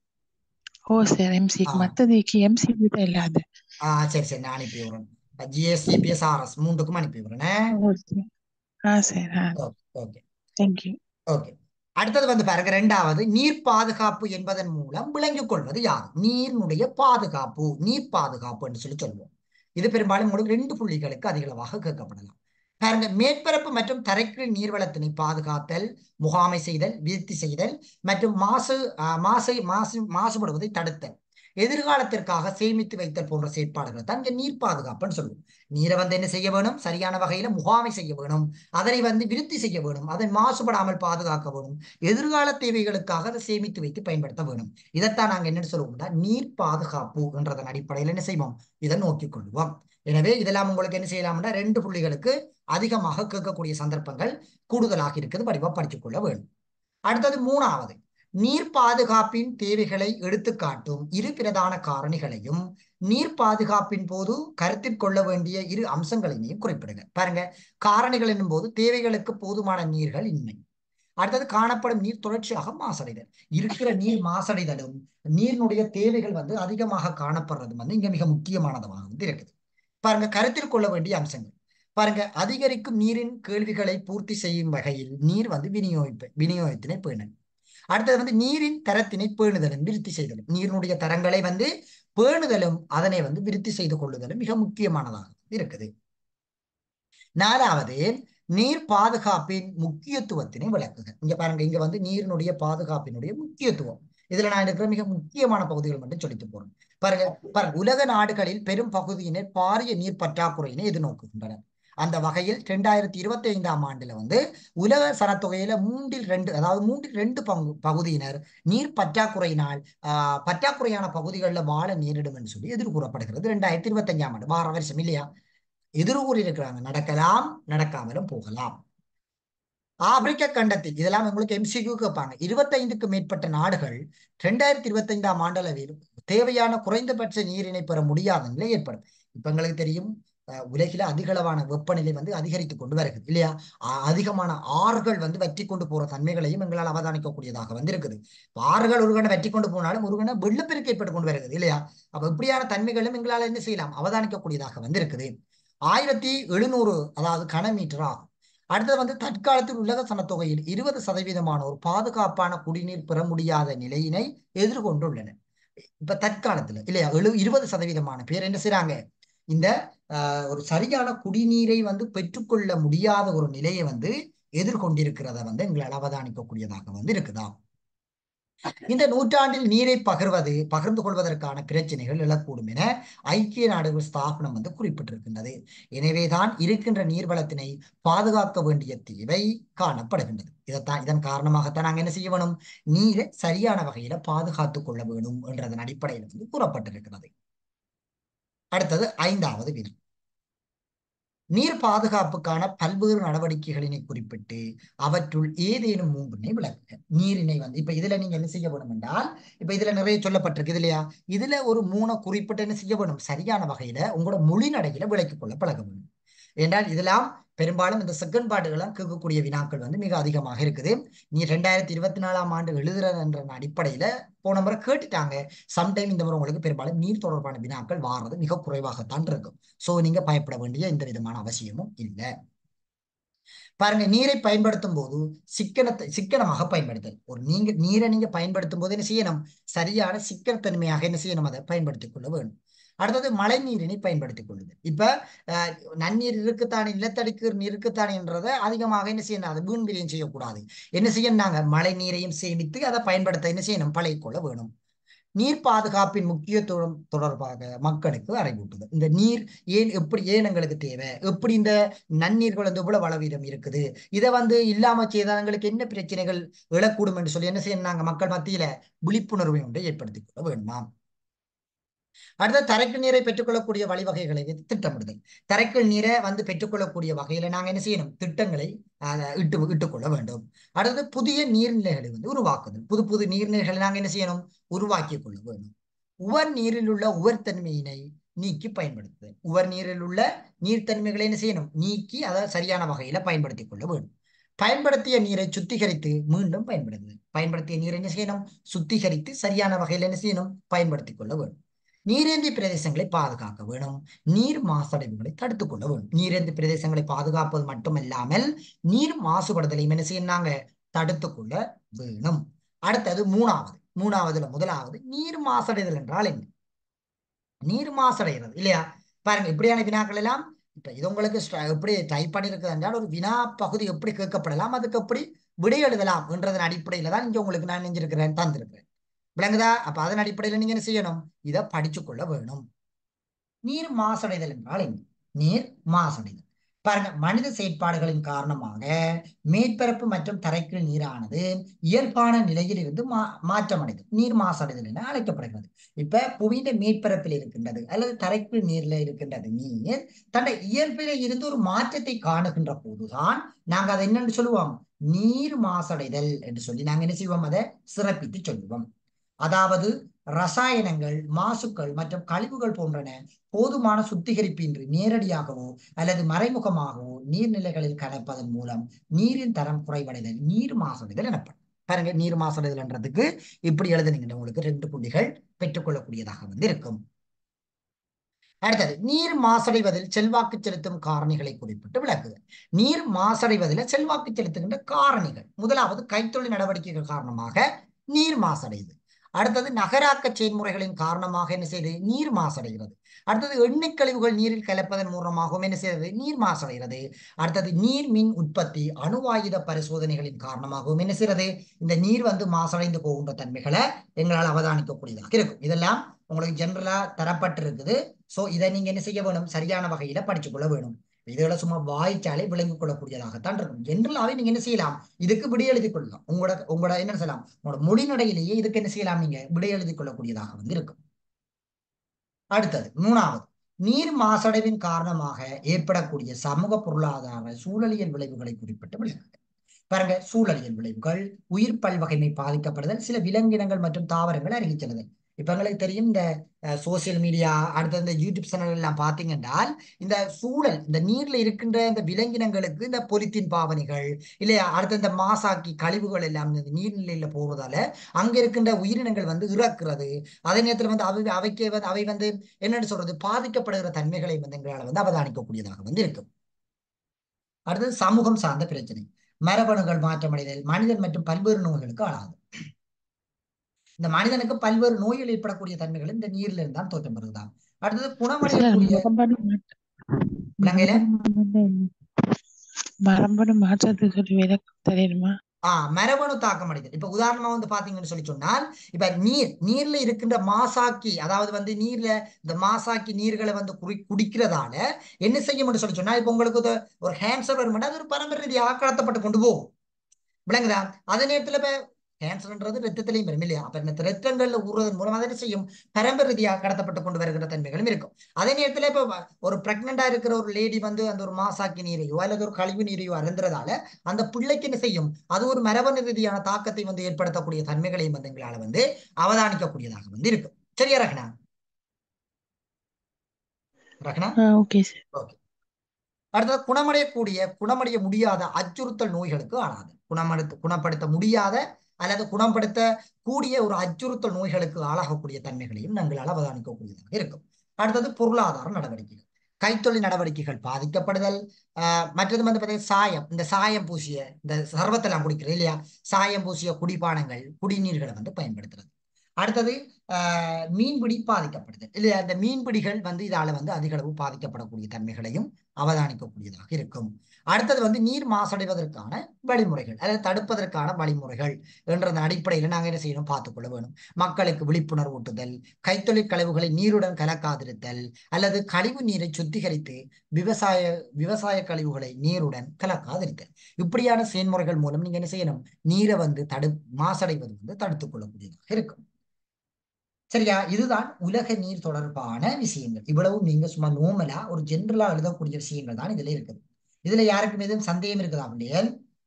ஓ சார் ஆ எம்சிக்கு மற்றதுக்கு எம்சிக்கு தான் இல்லாது ஆ சரி சரி நான் அனுப்பி விடுறேன் ஜிஎஸ்டி பிஎஸ்ஆர்எஸ் மூன்றுக்கும் அனுப்பி விடுறேன் ஓ சார் ஆ சார் ஆ ஓகே ஓகே தேங்க்யூ ஓகே அடுத்தது வந்து பாருங்க ரெண்டாவது நீர் பாதுகாப்பு என்பதன் மூலம் விளங்கிக் கொள்வது யார் நீரினுடைய பாதுகாப்பு நீர் பாதுகாப்பு என்று சொல்லி சொல்லுவோம் இது பெரும்பாலும் உங்களுக்கு ரெண்டு புள்ளிகளுக்கு அதிகளவாக கேட்கப்படலாம் பாருங்க மேற்பரப்பு மற்றும் தரைக்கீழ் நீர்வளத்தினை பாதுகாத்தல் முகாமை செய்தல் விருத்தி செய்தல் மற்றும் மாசு ஆஹ், மாசை மாசு மாசுபடுவதை தடுத்தல் எதிர்காலத்திற்காக சேமித்து வைத்தல் போன்ற செயற்பாடுகள் தான் இங்க நீர் பாதுகாப்புன்னு சொல்லுவோம் நீரை வந்து என்ன செய்ய வேணும் சரியான வகையில முகாமை செய்ய வேணும் அதனை வந்து விருத்தி செய்ய வேணும் அதை மாசுபடாமல் பாதுகாக்க வேணும் எதிர்கால தேவைகளுக்காக அதை சேமித்து வைத்து பயன்படுத்த வேணும் இதைத்தான் நாங்க என்ன சொல்லுவோம்னா நீர் பாதுகாப்பு என்றதன் அடிப்படையில் என்ன செய்வோம் இதை நோக்கிக் கொள்வோம் எனவே இதெல்லாம் உங்களுக்கு என்ன செய்யலாம்னா ரெண்டு புள்ளிகளுக்கு அதிகமாக கேட்கக்கூடிய சந்தர்ப்பங்கள் கூடுதலாக இருக்குது படிவா படித்துக் கொள்ள வேண்டும் அடுத்தது மூணாவது நீர் பாதுகாப்பின் தேவைகளை எடுத்துக்காட்டும் இரு பிரதான காரணிகளையும் நீர் பாதுகாப்பின் போது கருத்தில் கொள்ள வேண்டிய இரு அம்சங்களையும் குறிப்பிடுங்க பாருங்க காரணிகள் என்னும் போது தேவைகளுக்கு போதுமான நீர்கள் இன்மை அடுத்தது காணப்படும் நீர் தொடர்ச்சியாக மாசடைதல் இருக்கிற நீர் மாசடைதலும் நீரினுடைய தேவைகள் வந்து அதிகமாக காணப்படுறதும் வந்து இங்க மிக முக்கியமானதாக வந்து இருக்குது பாருங்க கருத்தில் கொள்ள வேண்டிய அம்சங்கள் பாருங்க அதிகரிக்கும் நீரின் கேள்விகளை பூர்த்தி செய்யும் வகையில் நீர் வந்து விநியோகிப்பு விநியோகத்தினை பேணல் அடுத்தது வந்து நீரின் தரத்தினை பேணுதலும் விருத்தி செய்தலும் நீரினுடைய தரங்களை வந்து பேணுதலும் அதனை வந்து விருத்தி செய்து கொள்ளுதலும் மிக முக்கியமானதாக இருக்குது நாலாவது நீர் பாதுகாப்பின் முக்கியத்துவத்தினை விளக்குக இங்க பாருங்க இங்க வந்து நீரினுடைய பாதுகாப்பினுடைய முக்கியத்துவம் இதுல நான் இருக்கிற மிக முக்கியமான பகுதிகள் மட்டும் சொல்லிட்டு போறேன் பாருங்க பாருங்க உலக நாடுகளில் பெரும் பகுதியினர் பாரிய நீர் பற்றாக்குறையினை எதிர்நோக்குகின்றனர் அந்த வகையில் ரெண்டாயிரத்தி இருபத்தி ஐந்தாம் ஆண்டுல வந்து உலக சனத்தொகையில மூன்றில் ரெண்டு அதாவது மூன்றில் ரெண்டு பங்கு பகுதியினர் நீர் பற்றாக்குறையினால் ஆஹ் பற்றாக்குறையான பகுதிகளில் வாழ நேரிடும் என்று சொல்லி எதிர்கூறப்படுகிறது ரெண்டாயிரத்தி இருபத்தி அஞ்சாம் ஆண்டு வார வருஷம் இல்லையா எதிர்கூறி இருக்கிறாங்க நடக்கலாம் நடக்காமலும் போகலாம் ஆப்பிரிக்க கண்டத்தில் இதெல்லாம் உங்களுக்கு எம்சிக்யூ கேட்பாங்க இருபத்தைந்துக்கு மேற்பட்ட நாடுகள் ரெண்டாயிரத்தி இருபத்தி ஐந்தாம் ஆண்டளவில் தேவையான குறைந்தபட்ச நீரினை பெற முடியாத நிலை ஏற்படும் இப்ப எங்களுக்கு தெரியும் அஹ், உலகில அதிகளவான வெப்பநிலை வந்து அதிகரித்து கொண்டு வருகிறது இல்லையா அ- அதிகமான ஆறுகள் வந்து வற்றி கொண்டு போற தன்மைகளையும் எங்களால் அவதானிக்கக்கூடியதாக வந்து இருக்குது இப்ப ஆறுகள் ஒருகனை வற்றி கொண்டு போனாலும் ஒருகனை வெள்ளப்பெருக்கு ஏற்பட்டு கொண்டு வருகிறது இல்லையா அப்ப இப்படியான தன்மைகளும் எங்களால் என்ன செய்யலாம் அவதானிக்கக்கூடியதாக வந்து இருக்குது ஆயிரத்தி எழுநூறு அதாவது கனமீட்டரா அடுத்தது வந்து தற்காலத்தில் உலக சனத்தொகையில் இருபது சதவீதமானோர் பாதுகாப்பான குடிநீர் பெற முடியாத நிலையினை எதிர்கொண்டுள்ளனர் இப்ப தற்காலத்துல இல்லையா எழு இருபது சதவீதமான பேர் என்ன செய்றாங்க இந்த ஆஹ், ஒரு சரியான குடிநீரை வந்து பெற்றுக்கொள்ள முடியாத ஒரு நிலையை வந்து எதிர்கொண்டிருக்கிறத வந்து எங்களால் அவதானிக்கக்கூடியதாக வந்து இருக்குதா இந்த நூற்றாண்டில் நீரை பகிர்வது பகிர்ந்து கொள்வதற்கான பிரச்சனைகள் எழக்கூடும் என ஐக்கிய நாடுகள் ஸ்தாபனம் வந்து குறிப்பிட்டிருக்கின்றது எனவேதான் இருக்கின்ற நீர்வளத்தினை பாதுகாக்க வேண்டிய தேவை காணப்படுகின்றது இதைத்தான் இதன் காரணமாகத்தான் நாங்கள் என்ன செய்ய வேணும் நீரை சரியான வகையில பாதுகாத்துக் கொள்ள வேணும் என்றதன் அடிப்படையில் வந்து கூறப்பட்டிருக்கிறது அடுத்தது ஐந்தாவது விதி நீர் பாதுகாப்புக்கான பல்வேறு நடவடிக்கைகளினை குறிப்பிட்டு அவற்றுள் ஏதேனும் மூன்றினை விளக்குக நீரினை வந்து இப்ப இதுல நீங்க என்ன செய்ய வேணும் என்றால் இப்ப இதுல நிறைய சொல்லப்பட்டிருக்கு இல்லையா இதுல ஒரு மூணை குறிப்பிட்டு என்ன செய்ய வேணும் சரியான வகையில உங்களோட மொழி நடையில விளக்கிக் கொள்ள பழக வேணும் என்றால் இதெல்லாம் பெரும்பாலும் இந்த செகண்ட் பாட்டுகளாம் கேட்கக்கூடிய வினாக்கள் வந்து மிக அதிகமாக இருக்குது நீ ரெண்டாயிரத்தி இருபத்தி நாலாம் ஆண்டு எழுதுறன்ற அடிப்படையில போன முறை கேட்டுட்டாங்க சம்டைம் இந்த முறை உங்களுக்கு பெரும்பாலும் நீர் தொடர்பான வினாக்கள் வாரது மிக குறைவாகத்தான் இருக்கும் சோ நீங்க பயப்பட வேண்டிய எந்த விதமான அவசியமும் இல்லை பாருங்க நீரை பயன்படுத்தும் போது சிக்கனத்தை சிக்கனமாக பயன்படுத்தல் ஒரு நீங்க நீரை நீங்க பயன்படுத்தும் போது என்ன செய்யணும் சரியான சிக்கனத்தன்மையாக என்ன செய்யணும் அதை பயன்படுத்திக் கொள்ள வேண்டும் அடுத்தது மழை நீரினை பயன்படுத்திக் கொள்ளுதல் இப்ப அஹ், நன்னீர் இருக்குத்தானே நிலத்தடிக்கு நீர் இருக்குத்தானேன்றதை அதிகமாக என்ன செய்யணும் அதை வீண் விரயம் செய்யக்கூடாது என்ன செய்யணும் நாங்க மழை நீரையும் சேமித்து அதை பயன்படுத்த என்ன செய்யணும் பழகிக்கொள்ள வேணும் நீர் பாதுகாப்பின் முக்கியத்துவம் தொடர்பாக மக்களுக்கு அறிவூட்டுதல் இந்த நீர் ஏன் எப்படி ஏன் எங்களுக்கு தேவை எப்படி இந்த நன்னீர்கள் வந்து இவ்வளவு அளவீதம் இருக்குது இதை வந்து இல்லாம செய்தால் எங்களுக்கு என்ன பிரச்சனைகள் எழக்கூடும் என்று சொல்லி என்ன செய்யணும் நாங்க மக்கள் மத்தியில விழிப்புணர்வை ஒன்றை ஏற்படுத்திக் கொள்ள வேண்டுமாம் அடுத்த தரைக்கு நீரை பெற்றுக்கொள்ளக்கூடிய வழிவகைகளை வந்து திட்டமிடுதல் தரைக்குள் நீரை வந்து பெற்றுக்கொள்ளக்கூடிய வகையில நாங்க என்ன செய்யணும் திட்டங்களை அஹ், இட்டு இட்டுக்கொள்ள வேண்டும் அடுத்தது புதிய நீர்நிலைகளை வந்து உருவாக்குதல் புது புது நீர்நிலைகளை நாங்க என்ன செய்யணும் உருவாக்கி கொள்ள வேண்டும் உவர் நீரில் உள்ள உவர்த்தன்மையினை நீக்கி பயன்படுத்துதல் உவர் நீரில் உள்ள நீர்த்தன்மைகளை என்ன செய்யணும் நீக்கி அதை சரியான வகையில பயன்படுத்திக் கொள்ள வேண்டும் பயன்படுத்திய நீரை சுத்திகரித்து மீண்டும் பயன்படுத்துதல் பயன்படுத்திய நீரை என்ன செய்யணும் சுத்திகரித்து சரியான வகையில் என்ன செய்யணும் பயன்படுத்திக் கொள்ள வேண்டும் நீரேந்தி பிரதேசங்களை பாதுகாக்க வேணும் நீர் மாசடைவுகளை தடுத்துக் கொள்ள வேணும் நீரேந்தி பிரதேசங்களை பாதுகாப்பது மட்டுமல்லாமல் நீர் மாசுபடுதலையும் என்ன செய்யறாங்க தடுத்துக் கொள்ள வேணும் அடுத்தது மூணாவது மூணாவதுல முதலாவது நீர் மாசடைதல் என்றால் என்ன நீர் மாசடைகிறது இல்லையா பாருங்க இப்படியான வினாக்கள் எல்லாம் இப்ப இது உங்களுக்கு ஸ்ட- எப்படி டைப் பண்ணியிருக்குது என்றால் ஒரு வினா பகுதி எப்படி கேட்கப்படலாம் அதுக்கு எப்படி விடை எழுதலாம் என்றதன் அடிப்படையில தான் இங்க உங்களுக்கு நான் நெஞ்சிருக்கிறேன் தந்திருக்கிறேன் விளங்குதா அப்ப அதன் அடிப்படையில நீங்க என்ன செய்யணும் இதை படிச்சு கொள்ள வேணும் நீர் மாசடைதல் என்றால் என்ன நீர் மாசடைதல் பாருங்க மனித செயற்பாடுகளின் காரணமாக மேற்பரப்பு மற்றும் தரைக்கீழ் நீரானது இயல்பான நிலையில் இருந்து மா மாற்றமடைது நீர் மாசடைதல் என அழைக்கப்படுகிறது இப்ப புவியின் மேற்பரப்பில் இருக்கின்றது அல்லது தரைக்கீழ் நீர்ல இருக்கின்றது நீர் தன்னை இயல்பில இருந்து ஒரு மாற்றத்தை காணுகின்ற போதுதான் நாங்க அதை என்னன்னு சொல்லுவோம் நீர் மாசடைதல் என்று சொல்லி நாங்க என்ன செய்வோம் அதை சிறப்பித்து சொல்லுவோம் அதாவது ரசாயனங்கள் மாசுக்கள் மற்றும் கழிவுகள் போன்றன போதுமான சுத்திகரிப்பின்றி நேரடியாகவோ அல்லது மறைமுகமாகவோ நீர்நிலைகளில் கலப்பதன் மூலம் நீரின் தரம் குறைவடைதல் நீர் மாசடைதல் எனப்படும் பாருங்க நீர் மாசடைதல்ன்றதுக்கு இப்படி எழுதுனீங்கன்னா உங்களுக்கு ரெண்டு புள்ளிகள் பெற்றுக்கொள்ளக்கூடியதாக வந்து இருக்கும் அடுத்தது நீர் மாசடைவதில் செல்வாக்கு செலுத்தும் காரணிகளை குறிப்பிட்டு விளக்குக நீர் மாசடைவதில் செல்வாக்கு செலுத்துகின்ற காரணிகள் முதலாவது கைத்தொழில் நடவடிக்கைகள் காரணமாக நீர் மாசடையுது அடுத்தது நகராக்க செயல்முறைகளின் காரணமாக என்ன செய்யுது நீர் மாசடைகிறது அடுத்தது எண்ணெய் கழிவுகள் நீரில் கலப்பதன் மூலமாகவும் என்ன செய்கிறது நீர் மாசடைகிறது அடுத்தது நீர் மின் உற்பத்தி அணுவாயுத பரிசோதனைகளின் காரணமாகவும் என்ன செய்கிறது இந்த நீர் வந்து மாசடைந்து போகின்ற தன்மைகளை எங்களால் அவதானிக்கக்கூடியதாக இருக்கும் இதெல்லாம் உங்களுக்கு ஜெனரலா தரப்பட்டிருக்குது சோ இதை நீங்க என்ன செய்ய வேணும் சரியான வகையில படிச்சு கொள்ள வேணும் இதுகளை சும்மா வாய்ச்சாலே விளங்கிக் கொள்ளக்கூடியதாகத்தான் இருக்கும் ஜென்ரலாவே நீங்க என்ன செய்யலாம் இதுக்கு விடை எழுதி கொள்ளலாம் உங்களோட உங்களோட என்ன செய்யலாம் உங்களோட மொழிநடையிலேயே இதுக்கு என்ன செய்யலாம் நீங்க விடை எழுதி கொள்ளக்கூடியதாக வந்து இருக்கும் அடுத்தது மூணாவது நீர் மாசடைவின் காரணமாக ஏற்படக்கூடிய சமூக பொருளாதார சூழலியல் விளைவுகளை குறிப்பிட்டு விளக்குக பாருங்க சூழலியல் விளைவுகள் உயிர் பல்வகைமை பாதிக்கப்படுதல் சில விலங்கினங்கள் மற்றும் தாவரங்கள் அருகிச் செல்லுதல் இப்ப எங்களுக்கு தெரியும் இந்த சோசியல் மீடியா அடுத்த இந்த யூடியூப் சேனல் எல்லாம் பார்த்தீங்கன்னா இந்த சூழல் இந்த நீர்ல இருக்கின்ற இந்த விலங்கினங்களுக்கு இந்த பொலித்தீன் பாவனைகள் இல்லையா அடுத்த இந்த மாசாக்கி கழிவுகள் எல்லாம் இந்த நீர்நிலையில போவதால அங்க இருக்கின்ற உயிரினங்கள் வந்து இறக்குறது அதே நேரத்துல வந்து அவை அவைக்கு வந்து அவை வந்து என்னன்னு சொல்றது பாதிக்கப்படுகிற தன்மைகளை வந்து எங்களால் வந்து அவதானிக்கக்கூடியதாக வந்து இருக்கும் அடுத்தது சமூகம் சார்ந்த பிரச்சனை மரபணுகள் மாற்றமடைதல் மனிதன் மற்றும் பல்வேறு நோய்களுக்கு ஆளாது இந்த மனிதனுக்கு பல்வேறு நோய்கள் ஏற்படக்கூடிய தன்மைகள் இந்த நீர்ல இருந்து தான் தோற்றம் பெறுதான் அடுத்தது சார் குணமடையக்கூடிய மரபணு மாற்ற இலங்கையில மரபணு வந்து என்ன? மரபணு மாற்றத்துக்கு சொல்லி விளக்கம் தெரியுமா ஆஹ் மரபணு தாக்கம் அடைதல் இப்ப உதாரணமா வந்து பாத்தீங்கன்னு சொல்லி சொன்னால் இப்ப நீர் நீர்ல இருக்கின்ற மாசாக்கி அதாவது வந்து நீர்ல இந்த மாசாக்கி நீர்களை வந்து குடி குடிக்கிறதால என்ன செய்ய முடியும் சொல்லி சொன்னா இப்ப உங்களுக்கு ஒரு- ஒரு கேன்சர் வருமானா அது ஒரு பரம்பரை ரீதியாக கடத்தப்பட்டு கொண்டு போகும் விளங்குதா அதே நேரத்துல இப்ப கேன்சர்ன்றது ரத்தத்திலையும் வரும் இல்லையா அப்ப இந்த ரத்தங்கள்ல ஊறுவதன் மூலம் அதை என்ன செய்யும் பரம்பரை ரீதியாக கடத்தப்பட்டு கொண்டு வருகிற தன்மைகளும் இருக்கும் அதே நேரத்துல இப்ப வ- ஒரு பிரெக்னண்டா இருக்கிற ஒரு லேடி வந்து அந்த ஒரு மாசாக்கி நீரையோ அல்லது ஒரு கழிவு நீரையோ அருந்துறதால அந்த பிள்ளைக்கு என்ன செய்யும் அது ஒரு மரபணு ரீதியான தாக்கத்தை வந்து ஏற்படுத்தக்கூடிய தன்மைகளையும் வந்து எங்களால வந்து அவதானிக்கக்கூடியதாக வந்து இருக்கும் சரியா ரக்னா ரக்னா ஆ ஓகே சார் ஓகே அடுத்தது குணமடையக்கூடிய குணமடைய முடியாத அச்சுறுத்தல் நோய்களுக்கு ஆளாது குணமடுத்த குணப்படுத்த முடியாத அல்லது குணப்படுத்த கூடிய ஒரு அச்சுறுத்தல் நோய்களுக்கு ஆளாகக்கூடிய தன்மைகளையும் நாங்களால் அவதானிக்கக்கூடியதாக இருக்கும் அடுத்தது பொருளாதார நடவடிக்கைகள் கைத்தொழில் நடவடிக்கைகள் பாதிக்கப்படுதல் ஆஹ் மற்றது வந்து பார்த்தீங்கன்னா சாயம் இந்த சாயம் பூசிய இந்த சர்வத்தெல்லாம் குடிக்கிறது இல்லையா சாயம் பூசிய குடிபானங்கள் குடிநீர்களை வந்து பயன்படுத்துறது அடுத்தது ஆஹ் மீன்பிடி பாதிக்கப்படுதல் இல்லையா இந்த மீன்பிடிகள் வந்து இதால வந்து அதிக அளவு பாதிக்கப்படக்கூடிய தன்மைகளையும் அவதானிக்கக்கூடியதாக இருக்கும் அடுத்தது வந்து நீர் மாசடைவதற்கான வழிமுறைகள் அல்லது தடுப்பதற்கான வழிமுறைகள் என்ற அந்த அடிப்படையில் நாங்கள் என்ன செய்யணும் பார்த்துக்கொள்ள வேணும் மக்களுக்கு விழிப்புணர்வு ஊட்டுதல் கைத்தொழில் கழிவுகளை நீருடன் கலக்காதிருத்தல் அல்லது கழிவு நீரை சுத்திகரித்து விவசாய விவசாய கழிவுகளை நீருடன் கலக்காதிருத்தல் இப்படியான செயல்முறைகள் மூலம் நீங்க என்ன செய்யணும் நீரை வந்து தடு மாசடைவது வந்து தடுத்துக் கொள்ளக்கூடியதாக இருக்கும் சரியா இதுதான் உலக நீர் தொடர்பான விஷயங்கள் இவ்வளவு நீங்க சும்மா நோமலா ஒரு ஜென்ரலா எழுதக்கூடிய விஷயங்கள் தான் இதுல இருக்குது இதுல யாருக்கும் எதுவும் சந்தேகம் இருக்குதா அப்படியே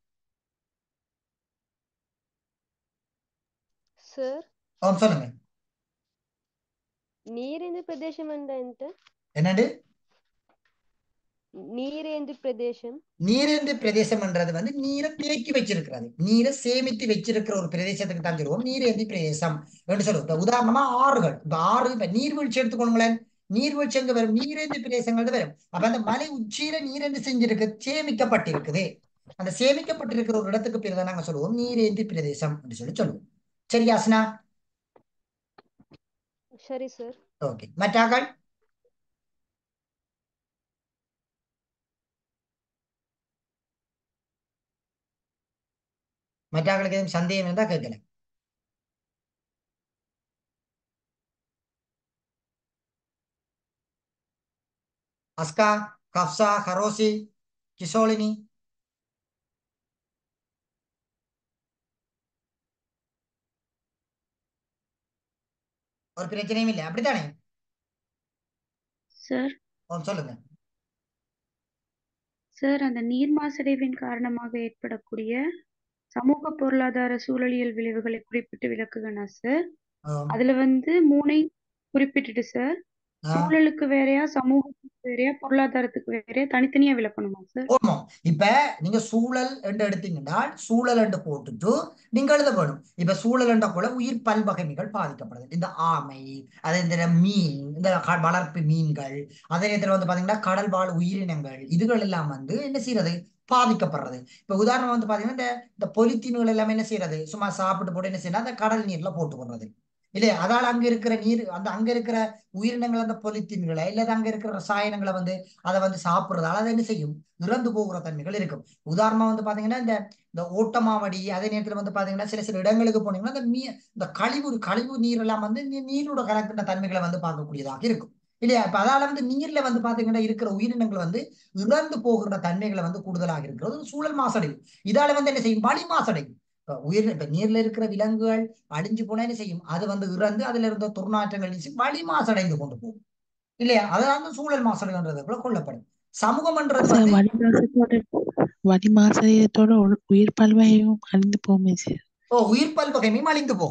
ಸರ್ ஆ, சொல்லுங்க ನೀರೇಂದು ಪ್ರದೇಶಂ ಅಂದ ಎಂತ என்னண்டு ನೀರೇಂದು ಪ್ರದೇಶಂ நீரேந்து பிரதேசம்ன்றது வந்து நீரை தேக்கி வச்சிருக்கிறது நீரை சேமித்து வச்சிருக்கிற ஒரு பிரதேசத்துக்கு தான் சொல்லுவோம் நீரேந்தி பிரதேசம் என்று சொல்லுவோம் இப்ப உதாரணமா ஆறுகள் இப்ப ஆறு இப்ப நீர்வீழ்ச்சி எடுத்துக்கொள்ளுங்களேன் நீர்வீழ்ச்சி எங்க வரும் நீரேந்தி பிரதேசங்கள் தான் வரும் அப்ப அந்த மலை உச்சியில நீர் என்ன செஞ்சிருக்கு சேமிக்கப்பட்டிருக்குது அந்த சேமிக்கப்பட்டிருக்கிற ஒரு இடத்துக்கு பேர் தான் நாங்க சொல்லுவோம் நீரேந்தி பிரதேசம் என்று சொல்லி சொல்லுவோம் சரி யாஸ்னா ಸರಿ ಸರ್ ஓகே மற்றாக்கள் மற்றாக்களுக்கு எதுவும் சந்தேகம் இருந்தா கேட்கல அஸ்கா கப்சா ஹரோசி கிஷோலினி ஒரு பிரச்சனையும் இல்லை அப்படித்தானே சார் ஓ, சொல்லுங்க சார் அந்த நீர் மாசடைவின் காரணமாக ஏற்படக்கூடிய சமூக பொருளாதார சூழலியல் விளைவுகளை குறிப்பிட்டு விளக்குகண்ணா சார் ஆம். அதுல வந்து மூணை குறிப்பிட்டுட்டு சார் ஆ. சூழலுக்கு வேறையா சமூகத்துக்கு வேறையா பொருளாதாரத்துக்கு வேறையா தனித்தனியா விளக்கணுமா சார் ஆமா இப்ப நீங்க சூழல் என்று எடுத்தீங்கன்னா சூழல் என்று போட்டுட்டு நீங்க எழுத வேணும் இப்ப சூழல் என்ற கூட உயிர் பல்வகைமைகள் பாதிக்கப்படுது இந்த ஆமை அதே இந்த மீன் இந்த க- வளர்ப்பு மீன்கள் அதே நேரத்துல வந்து பாத்தீங்கன்னா கடல் வாழ் உயிரினங்கள் இதுகள் எல்லாம் வந்து என்ன செய்யறது பாதிக்கப்படுறது இப்ப உதாரணம் வந்து பாத்தீங்கன்னா இந்த இந்த பொலித்தீன்கள் எல்லாமே என்ன செய்யறது சும்மா சாப்பிட்டு போட்டு என்ன செய்யணும் அந்த கடல் நீர்ல போட்டு போடுறது இல்லையா அதால அங்க இருக்கிற நீர் அந்த அங்க இருக்கிற உயிரினங்கள் அந்த பொலித்தீன்களை இல்லது அங்க இருக்கிற ரசாயனங்களை வந்து அதை வந்து சாப்பிடுறதால அதை என்ன செய்யும் இறந்து போகிற தன்மைகள் இருக்கும் உதாரணமா வந்து பாத்தீங்கன்னா இந்த இந்த ஓட்டமாவடி அதே நேரத்துல வந்து பாத்தீங்கன்னா சில சில இடங்களுக்கு போனீங்கன்னா இந்த மீ இந்த கழிவு கழிவு நீர் எல்லாம் வந்து நீ- நீரோட கலக்கின்ற தன்மைகளை வந்து பார்க்கக்கூடியதாக இருக்கும் இல்லையா இப்ப அதால வந்து நீர்ல வந்து பாத்தீங்கன்னா இருக்கிற உயிரினங்கள் வந்து இறந்து போகிற தன்மைகளை வந்து கூடுதலாக இருக்கிறது ஒரு சூழல் மாசடைவு இதால வந்து என்ன செய்யும் வளி மாசடைவு இப்ப உயிர் இப்ப நீர்ல இருக்கிற விலங்குகள் அழிஞ்சு போனா என்ன செய்யும் அது வந்து இறந்து அதுல இருந்த துர்நாற்றங்கள் வீசி வளி மாசடைந்து கொண்டு போகும் இல்லையா அதனால வந்து சூழல் மாசடைவுன்றதுக்குள்ள கொள்ளப்படும் சமூகம்ன்றது சார் வந்து வலி மாசத்தோட வலி மாசத்தோட உயிர் பல்வகையும் அழிந்து போகுமே சார் ஓ உயிர் பல்வகைமையும் அழிந்து போகும்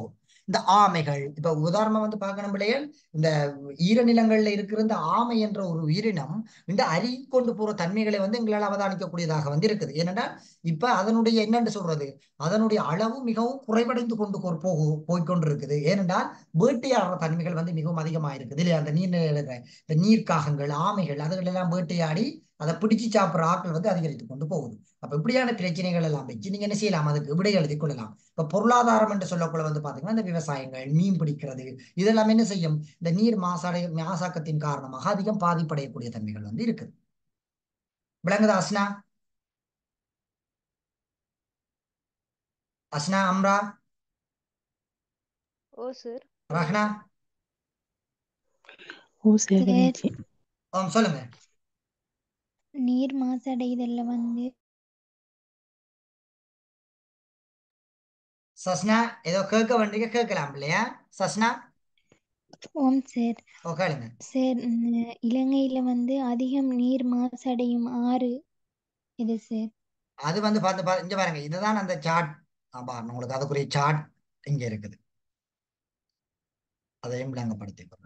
இந்த ஆமைகள் இப்ப உதாரணமா வந்து பார்க்கணும் பிள்ளைகள் இந்த ஈரநிலங்கள்ல இருக்கிற இந்த ஆமை என்ற ஒரு உயிரினம் இந்த அருகி கொண்டு போற தன்மைகளை வந்து எங்களால் அவதானிக்கக்கூடியதாக வந்து இருக்குது ஏனென்னா இப்ப அதனுடைய என்னன்னு சொல்றது அதனுடைய அளவு மிகவும் குறைவடைந்து கொண்டு கொ- போகு போய்க்கொண்டு இருக்குது ஏனென்றால் வேட்டையாடுற தன்மைகள் வந்து மிகவும் அதிகமாக இருக்குது இல்லையா அந்த நீர்நிலையில இருக்கிற இந்த நீர்க்காகங்கள் ஆமைகள் அதுகள் எல்லாம் வேட்டையாடி அதை பிடிச்சு சாப்பிடுற ஆட்கள் வந்து அதிகரித்து கொண்டு போகுது அப்ப இப்படியான பிரச்சனைகள் எல்லாம் வச்சு நீங்க என்ன செய்யலாம் அதுக்கு விடை எழுதி கொள்ளலாம் இப்ப பொருளாதாரம் என்று சொல்லக்குள்ள வந்து பாத்தீங்கன்னா இந்த விவசாயங்கள் மீன் பிடிக்கிறது இதெல்லாம் என்ன செய்யும் இந்த நீர் மாசடை மாசாக்கத்தின் காரணமாக அதிகம் பாதிப்படையக்கூடிய தன்மைகள் வந்து இருக்குது விளங்குதா அஸ்னா அஸ்னா அம்ரா ஓ சார் ரஹ்னா ஓ சரி விளங்கிச்சு ஆம் சொல்லுங்க நீர் மாசடைதல்ல வந்து சஸ்னா ஏதோ கேட்க வேண்டிய கேட்கலாம் இல்லையா சஸ்னா ஓம் சார் ஓ கேளுங்க சார் ம், இலங்கையில வந்து அதிகம் நீர் மாசடையும் ஆறு இது சார் அது வந்து பார்த்து பா இங்க பாருங்க இதுதான் அந்த சார்ட் பாருங்க உங்களுக்கு அதுக்குரிய சார்ட் இங்க இருக்குது அதையும் விளங்கப்படுத்திக்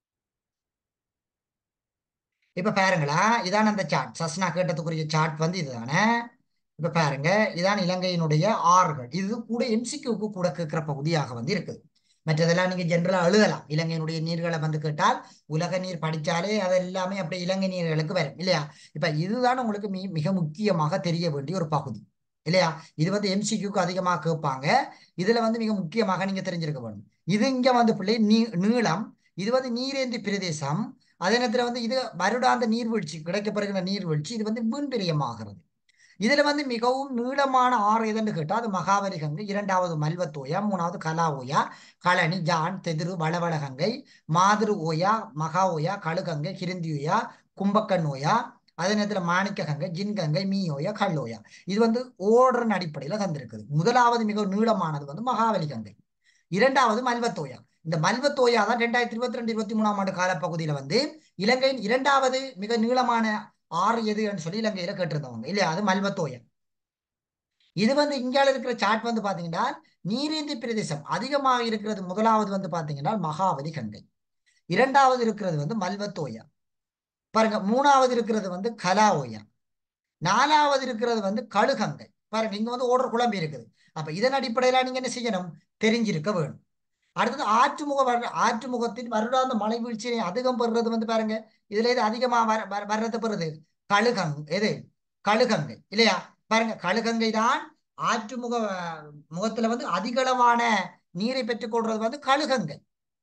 இப்ப பாருங்களா இதான் அந்த சார்ட் சஸ்னா கேட்டதுக்குரிய சார்ட் வந்து இதுதானே இப்ப பாருங்க இதான் இலங்கையினுடைய ஆறுகள் இது கூட எம்சிக்யூக்கு கூட கேட்கிற பகுதியாக வந்து இருக்குது மற்றதெல்லாம் நீங்க ஜென்ரலா எழுதலாம் இலங்கையினுடைய நீர்களை வந்து கேட்டால் உலக நீர் படிச்சாலே அது எல்லாமே அப்படியே இலங்கை நீர்களுக்கு வரும் இல்லையா இப்ப இதுதான் உங்களுக்கு மி மிக முக்கியமாக தெரிய வேண்டிய ஒரு பகுதி இல்லையா இது வந்து எம்சிக்யூக்கு அதிகமாக கேட்பாங்க இதுல வந்து மிக முக்கியமாக நீங்க தெரிஞ்சிருக்க வேணும் இது இங்க வந்து பிள்ளை நீ நீளம் இது வந்து நீரேந்தி பிரதேசம் அதே நேரத்துல வந்து இது வருடாந்த நீர்வீழ்ச்சி கிடைக்கப்படுகிற நீர்வீழ்ச்சி இது வந்து வீண்பிரியமாகிறது இதுல வந்து மிகவும் நீளமான ஆறு எதுன்னு கேட்டா அது மகாவலி கங்கை இரண்டாவது மல்வத்தோயா மூணாவது கலா ஓயா களனி ஜான் தெதிரு வளவள கங்கை மாதிரு ஓயா மகா ஓயா கழுகங்கை கிருந்தி ஓயா கும்பக்கன் ஓயா அதே நேரத்துல மாணிக்க கங்கை ஜின்கங்கை மீயோயா கல்லோயா இது வந்து ஓர்டரின் அடிப்படையில தந்திருக்குது முதலாவது மிக நீளமானது வந்து மகாவலி கங்கை இரண்டாவது மல்வத்தோயா இந்த மல்வத்தோயா தான் ரெண்டாயிரத்தி இருபத்தி ரெண்டு இருபத்தி மூணாம் ஆண்டு காலப்பகுதியில வந்து இலங்கையின் இரண்டாவது மிக நீளமான ஆறு எதுன்னு சொல்லி இலங்கையில கேட்டிருந்தவங்க இல்லையா அது மல்வத்தோயா இது வந்து இந்தியாவில் இருக்கிற சார்ட் வந்து பாத்தீங்கன்னா நீரேந்தி பிரதேசம் அதிகமாக இருக்கிறது முதலாவது வந்து பாத்தீங்கன்னா மகாவலி கங்கை இரண்டாவது இருக்கிறது வந்து மல்வத்தோயா பாருங்க மூணாவது இருக்கிறது வந்து கலா ஓயா நாலாவது இருக்கிறது வந்து கழுகங்கை பாருங்க இங்க வந்து ஓடுற குழம்பு இருக்குது அப்ப இதன் அடிப்படையில நீங்க என்ன செய்யணும் தெரிஞ்சிருக்க வேணும் அடுத்தது ஆற்றுமுக வர ஆற்றுமுகத்தின் வருடாந்த மழை வீழ்ச்சியை அதிகம் பெறுறது வந்து பாருங்க இதுல இது அதிகமா வர வர- வர்றது பெறுது கழுகங் எது கழுகங்கை இல்லையா பாருங்க கழுகங்கை தான் ஆற்றுமுக அஹ், முகத்துல வந்து அதிகளவான நீரை பெற்றுக் கொள்றது வந்து கழுகங்கை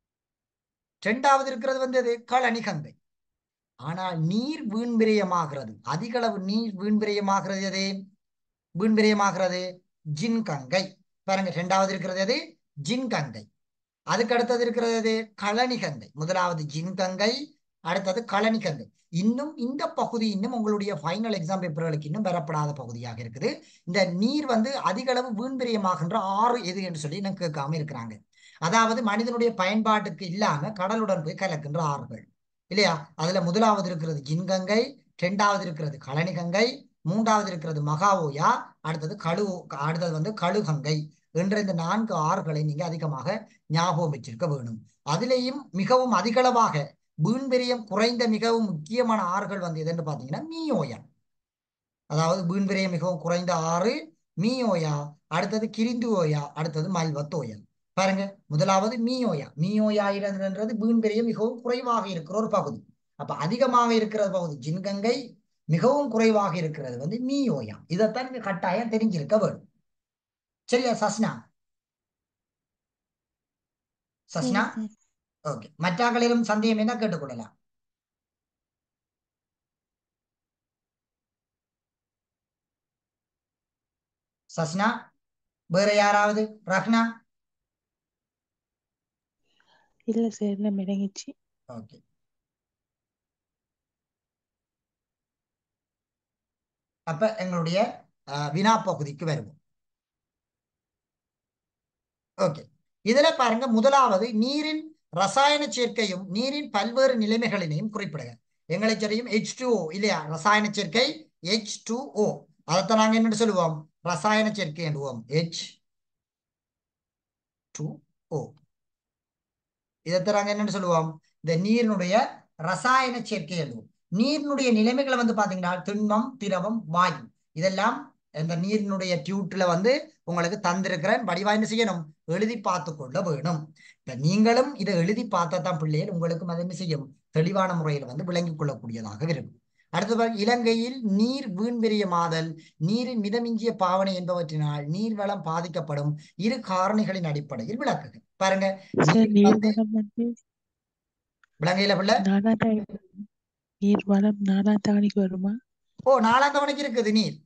இரண்டாவது இருக்கிறது வந்து எது களனிகங்கை ஆனால் நீர் வீண்பிரியமாகிறது அதிக அளவு நீர் வீண்பிரியமாகிறது எது வீண்பிரியமாகிறது ஜின்கங்கை பாருங்க இரண்டாவது இருக்கிறது எது ஜின்கங்கை அதுக்கு அடுத்தது இருக்கிறது எது களனிகங்கை முதலாவது ஜின்கங்கை அடுத்தது களனிகங்கை இன்னும் இந்த பகுதி இன்னும் உங்களுடைய ஃபைனல் எக்ஸாம் பேப்பர்களுக்கு இன்னும் வரப்படாத பகுதியாக இருக்குது இந்த நீர் வந்து அதிக அளவு வீண்பிரியமாகின்ற ஆறு எது என்று சொல்லி இன்னும் கேட்காம இருக்கிறாங்க அதாவது மனிதனுடைய பயன்பாட்டுக்கு இல்லாம கடலுடன் போய் கலக்கின்ற ஆறுகள் இல்லையா அதுல முதலாவது இருக்கிறது ஜின்கங்கை இரண்டாவது இருக்கிறது களனிகங்கை மூன்றாவது இருக்கிறது மகாவோயா அடுத்தது கழு அடுத்தது வந்து கழுகங்கை என்ற இந்த நான்கு ஆறுகளை நீங்க அதிகமாக ஞாபகம் வச்சிருக்க வேணும் அதிலேயும் மிகவும் அதிகளவாக வீண்பிரியம் குறைந்த மிகவும் முக்கியமான ஆறுகள் வந்து எதுன்னு பாத்தீங்கன்னா மீயோயா அதாவது வீண்பிரியம் மிகவும் குறைந்த ஆறு மீயோயா அடுத்தது கிரிந்து ஓயா அடுத்தது மல்வத்தோயா பாருங்க முதலாவது மீயோயா மீயோயா என்றது வீண்பிரியம் மிகவும் குறைவாக இருக்கிற ஒரு பகுதி அப்ப அதிகமாக இருக்கிற பகுதி ஜின்கங்கை மிகவும் குறைவாக இருக்கிறது வந்து மீயோயா இதைத்தான் நீங்க கட்டாயம் தெரிஞ்சிருக்க வேணும் சரியா சஸ்னா சரி சஸ்னா சார் ஓகே மற்றாக்களிலும் சந்தேகம் என்ன கேட்டுக்கொள்ளலாம் சஸ்னா வேற யாராவது ரஹ்னா இல்ல சார் இல்ல விளங்கிச்சு ஓகே அப்ப எங்களுடைய அஹ், வினா பகுதிக்கு வருவோம் ஓகே இதுல பாருங்க முதலாவது நீரின் ரசாயன சேர்க்கையும் நீரின் பல்வேறு நிலைமைகளினையும் குறிப்பிடுக எங்களை தெரியும் ஹெச் டூ இல்லையா ரசாயன சேர்க்கை ஹெச் டூ ஓ அதைத்தான் நாங்க என்ன சொல்லுவோம் ரசாயன சேர்க்கை என்றுவோம் ஹெச் டூ ஓ இதைத்தான் நாங்க என்னன்னு சொல்லுவோம் இந்த நீரினுடைய ரசாயன சேர்க்கை எழுதுவோம் நீரினுடைய நிலைமைகளை வந்து பாத்தீங்கன்னா திண்மம் திரவம் வாயு இதெல்லாம் இந்த நீரினுடைய டியூட்ல வந்து உங்களுக்கு தந்திருக்கிறேன் வடிவா என்ன செய்யணும் எழுதி பார்த்து கொள்ள வேணும் இப்ப நீங்களும் இதை எழுதி பார்த்தா தான் பிள்ளைகள் உங்களுக்கும் அதை என்ன செய்யும் தெளிவான முறையில் வந்து விளங்கிக் கொள்ளக்கூடியதாக இருக்கும் அடுத்து பாருங்க, இலங்கையில் நீர் வீண்விரியமாதல் நீரின் மிதமிஞ்சிய பாவனை என்பவற்றினால் நீர்வளம் பாதிக்கப்படும் இரு காரணிகளின் அடிப்படையில் விளக்குக பாருங்க சார் நீர் வந்து நீர்வளம் வந்து விலங்கையில பிள்ளை நாலாம் தவணைக்கு நீர்வளம் நாலாம் தவணைக்கு வருமா ஓ நாலாம் தவணைக்கு இருக்குது நீர்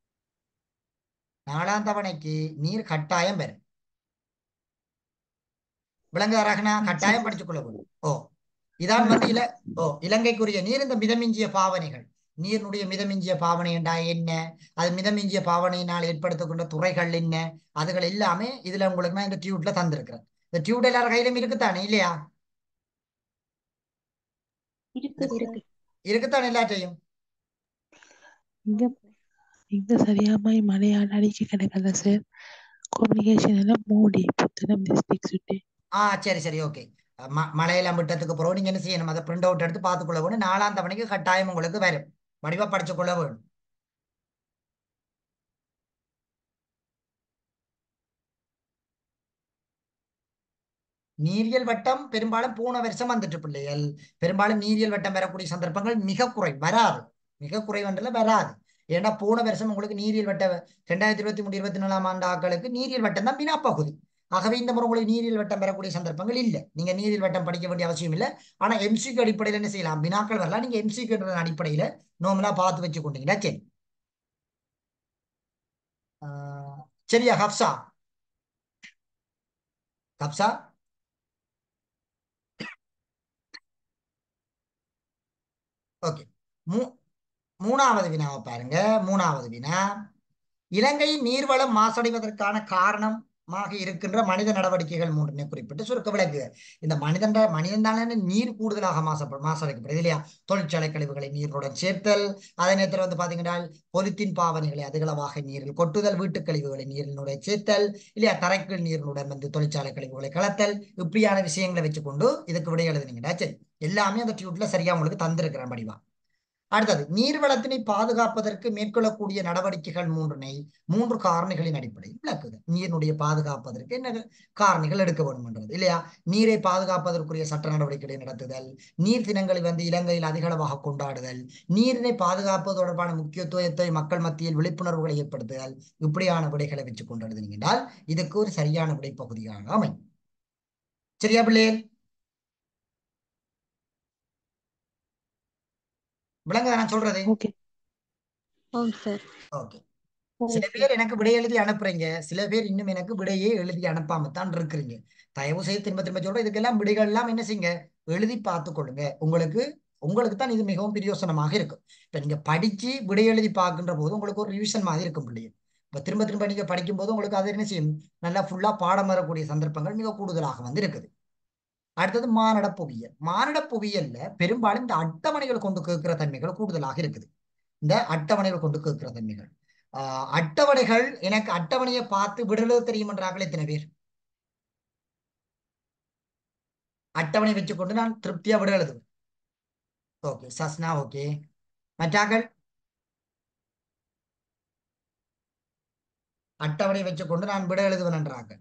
நாலாம் தவணைக்கு நீர் கட்டாயம் பெறும் விலங்குதாராகனா ம், கட்டாயம் சரி படித்துக் கொள்ள வேண்டும் ஓ இதான் வந்து இல ஓ இலங்கைக்குரிய நீர் இந்த மிதமிஞ்சிய பாவனைகள் நீரினுடைய மிதமிஞ்சிய பாவனை என்றா என்ன அது மிதமிஞ்சிய பாவனையினால் ஏற்படுத்தக்கூடிய துறைகள் என்ன அதுகள் எல்லாமே இதுல உங்களுக்கு நான் இந்த டியூட்ல தந்திருக்கிறேன் இந்த டியூட் எல்லாரும் கையிலும் இருக்குத்தானே இல்லையா இருக்கு இருக்கு இருக்குத்தானே எல்லாத்தையும் இங்க இங்க சரியாம மழையால் அடிச்சு கிடக்கல சார் கம்யூனிகேஷன் எல்லாம் மூடி புத்தனம் டிஸ்ட்ரிக்ட் சுட்டு ஆ சரி சரி ஓகே ம மழையெல்லாம் விட்டதுக்கு அப்புறம் நீங்க என்ன செய்யணும் அதை பிரிண்ட் அவுட் எடுத்து பார்த்துக்கொள்ள வேணும் நாலாம் தவணைக்கு கட்டாயம் உங்களுக்கு வரும் வடிவா படிச்சு கொள்ள வேணும் நீரியல் வட்டம் பெரும்பாலும் போன வருஷம் வந்துட்டு பிள்ளைகள் பெரும்பாலும் நீரியல் வட்டம் வரக்கூடிய சந்தர்ப்பங்கள் மிக குறை வராது மிக குறைவன்றல வராது ஏன்னா போன வருஷம் உங்களுக்கு நீரியல் வட்ட ரெண்டாயிரத்தி இருபத்தி மூணு இருபத்தி நாலாம் ஆண்டு ஆக்களுக்கு நீரியல் வட்டம் தான் வினா பகுதி ஆகவே இந்த முறை உங்களுக்கு நீரியல் வட்டம் பெறக்கூடிய சந்தர்ப்பங்கள் இல்லை நீங்க நீரியல் வட்டம் படிக்க வேண்டிய அவசியம் இல்லை ஆனா எம்சிக்கு அடிப்படையில் என்ன செய்யலாம் வினாக்கள் வரலாம் நீங்க எம்சிக்கு அடிப்படையில நோமலா பார்த்து வச்சு கொண்டீங்கன்னா சரி ஆஹ் சரியா ஹப்சா ஹப்சா ஓகே மூ மூணாவது வினாவை பாருங்க மூணாவது வினா இலங்கையின் நீர்வளம் மாசடைவதற்கான காரணமாக இருக்கின்ற மனித நடவடிக்கைகள் மூன்றினை குறிப்பிட்டு சுருக்க விளக்குக இந்த மனிதன் மனிதன் தானே நீர் கூடுதலாக மாசப்ப மாசடைக்கப்படுது இல்லையா தொழிற்சாலை கழிவுகளை நீருடன் சேர்த்தல் அதே நேரத்தில் வந்து பாத்தீங்கன்னா பொலித்தீன் பாவனைகளை அதிகளவாக நீரில் கொட்டுதல் வீட்டுக் கழிவுகளை நீரினுடைய சேர்த்தல் இல்லையா தரைக்கீழ் நீரினுடன் வந்து தொழிற்சாலை கழிவுகளை கலத்தல் இப்படியான விஷயங்களை வச்சுக்கொண்டு இதுக்கு விடை எழுதுனீங்கன்னா சரி எல்லாமே அந்த டியூட்ல சரியா உங்களுக்கு தந்திருக்கிறேன் படிவா அடுத்தது நீர்வளத்தினை பாதுகாப்பதற்கு மேற்கொள்ளக்கூடிய நடவடிக்கைகள் மூன்றினை மூன்று காரணிகளின் அடிப்படையில் விளக்குது நீரினுடைய பாதுகாப்பதற்கு என்ன காரணிகள் எடுக்க வேண்டும் என்றது இல்லையா நீரை பாதுகாப்பதற்குரிய சட்ட நடவடிக்கைகளை நடத்துதல் நீர் தினங்களை வந்து இலங்கையில் அதிகளவாக கொண்டாடுதல் நீரினை பாதுகாப்பது தொடர்பான முக்கியத்துவத்தை மக்கள் மத்தியில் விழிப்புணர்வுகளை ஏற்படுத்துதல் இப்படியான விடைகளை வச்சு கொண்டு எழுதுனீங்கன்றால் இதுக்கு ஒரு சரியான விடை பகுதியாக அமையும் சரியா பிள்ளைகள் விளங்குதா நான் சொல்றது ஓகே ஓகே சார் ஓகே சில பேர் எனக்கு விடை எழுதி அனுப்புறீங்க சில பேர் இன்னும் எனக்கு விடையே எழுதி அனுப்பாம தான் இருக்கிறீங்க தயவு செய்து திரும்ப திரும்ப சொல்றேன் இதுக்கெல்லாம் விடைகள் எல்லாம் என்ன செய்யுங்க எழுதி பார்த்து கொள்ளுங்க உங்களுக்கு உங்களுக்கு தான் இது மிகவும் பிரயோசனமாக இருக்கும் இப்ப நீங்க படிச்சு விடை எழுதி பார்க்கின்ற போது உங்களுக்கு ஒரு ரிவிஷன் மாதிரி இருக்கும் பிள்ளைங்க இப்ப திரும்ப திரும்ப நீங்க படிக்கும் போது உங்களுக்கு அது என்ன செய்யும் நல்லா ஃபுல்லா பாடம் வரக்கூடிய சந்தர்ப்பங்கள் மிக கூடுதலாக வந்து இருக்குது அடுத்தது மானட புவியியல் மானட புவியியல்ல பெரும்பாலும் இந்த அட்டவணைகள் கொண்டு கேட்கிற தன்மைகள் கூடுதலாக இருக்குது இந்த அட்டவணைகள் கொண்டு கேட்கிற தன்மைகள் ஆஹ் அட்டவணைகள் எனக்கு அட்டவணையை பார்த்து விடல தெரியுமன்றார்கள் எத்தனை பேர் அட்டவணை வச்சுக்கொண்டு நான் திருப்தியா விட எழுதுவேன் ஓகே சஸ்னா ஓகே மற்றாக்கள் அட்டவணை வச்சுக்கொண்டு நான் விட எழுதுவேன் என்றார்கள்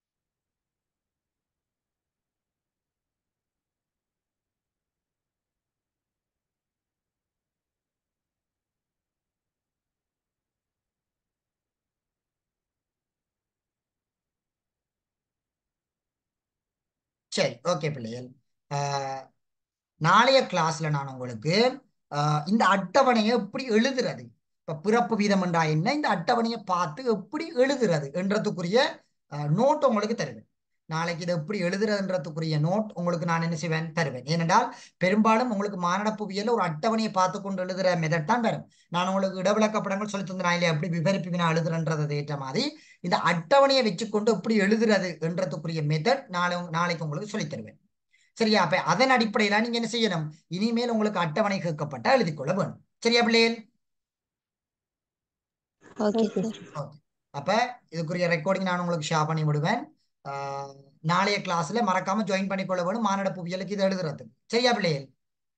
சரி ஓகே பிள்ளைகள் ஆஹ் நாளைய கிளாஸ்ல நான் உங்களுக்கு ஆஹ் இந்த அட்டவணையை எப்படி எழுதுறது இப்ப பிறப்பு வீதம் என்றா என்ன இந்த அட்டவணையை பார்த்து எப்படி எழுதுறது என்றதுக்குரிய நோட் உங்களுக்கு தருவேன் நாளைக்கு இதை எப்படி எழுதுறதுன்றதுக்குரிய நோட் உங்களுக்கு நான் என்ன செய்வேன் தருவேன் ஏனென்றால் பெரும்பாலும் உங்களுக்கு மானடப்புவியல ஒரு அட்டவணையை பார்த்து கொண்டு எழுதுற மெதட் தான் வரும் நான் உங்களுக்கு இடவிளக்க படங்கள் சொல்லி தந்தேன் இல்லையா எப்படி விவரிப்பு வினா எழுதுறன்றது ஏற்ற மாதிரி இந்த அட்டவணையை வச்சுக்கொண்டு எப்படி எழுதுறது என்றதுக்குரிய மெத்தட் நாளை நாளைக்கு உங்களுக்கு சொல்லித் தருவேன் சரியா அப்ப அதன் அடிப்படையில நீங்க என்ன செய்யணும் இனிமேல் உங்களுக்கு அட்டவணை கேட்கப்பட்டா எழுதிக்கொள்ள வேணும் சரியா பிள்ளைகள் ஓகே சார் ஓகே அப்ப இதுக்குரிய ரெக்கார்டிங் நான் உங்களுக்கு ஷேர் பண்ணி விடுவேன் ஆஹ் நாளைய கிளாஸ்ல மறக்காம ஜாயின் பண்ணிக்கொள்ள வேணும் மானிட புவியியலுக்கு இது எழுதுறதுக்கு சரியா பிள்ளைகள்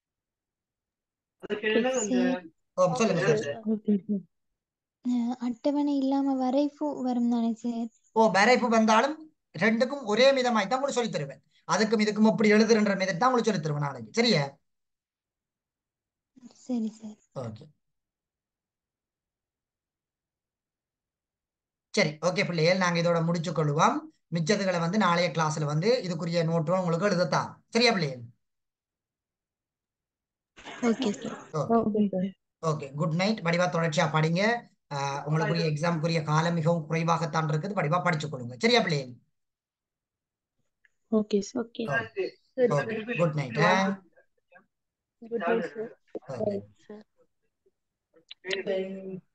சரி ஓ சொல்லுங்க Okay, சொல்லுங்க. ஓகே சார் அஹ் அட்டவணை இல்லாம வரைவு வரும் தானே சார் ஓ வரைப்பு வந்தாலும் ரெண்டுக்கும் ஒரே விதமாய் தான் உங்களுக்கு சொல்லித் தருவேன் அதுக்கும் இதுக்கும் எப்படி எழுதுன்ற மெதட் தான் உங்களுக்கு சொல்லித் தருவேன் நாளைக்கு சரியா சரி சார் ஓகே சரி ஓகே பிள்ளைகள் நாங்க இதோட முடிச்சு கொள்ளுவோம் மிச்சத்துகளை வந்து நாளைய கிளாஸ்ல வந்து இதுக்குரிய நோட்டும் உங்களுக்கு எழுதத்தான் சரியா பிள்ளைகள் okay sir okay okay sir okay good night வடிவா தொடர்ச்சியா படிங்க ஆஹ் உங்களுக்குரிய எக்ஸாமுக்குரிய காலம் மிகவும் குறைவாகத்தான் இருக்குது வடிவா படிச்சுக் கொள்ளுங்க சரியா பிள்ளைகள் ஓகே சார் ஓகே ஓகே சரி okay sir good night good night sir okay sir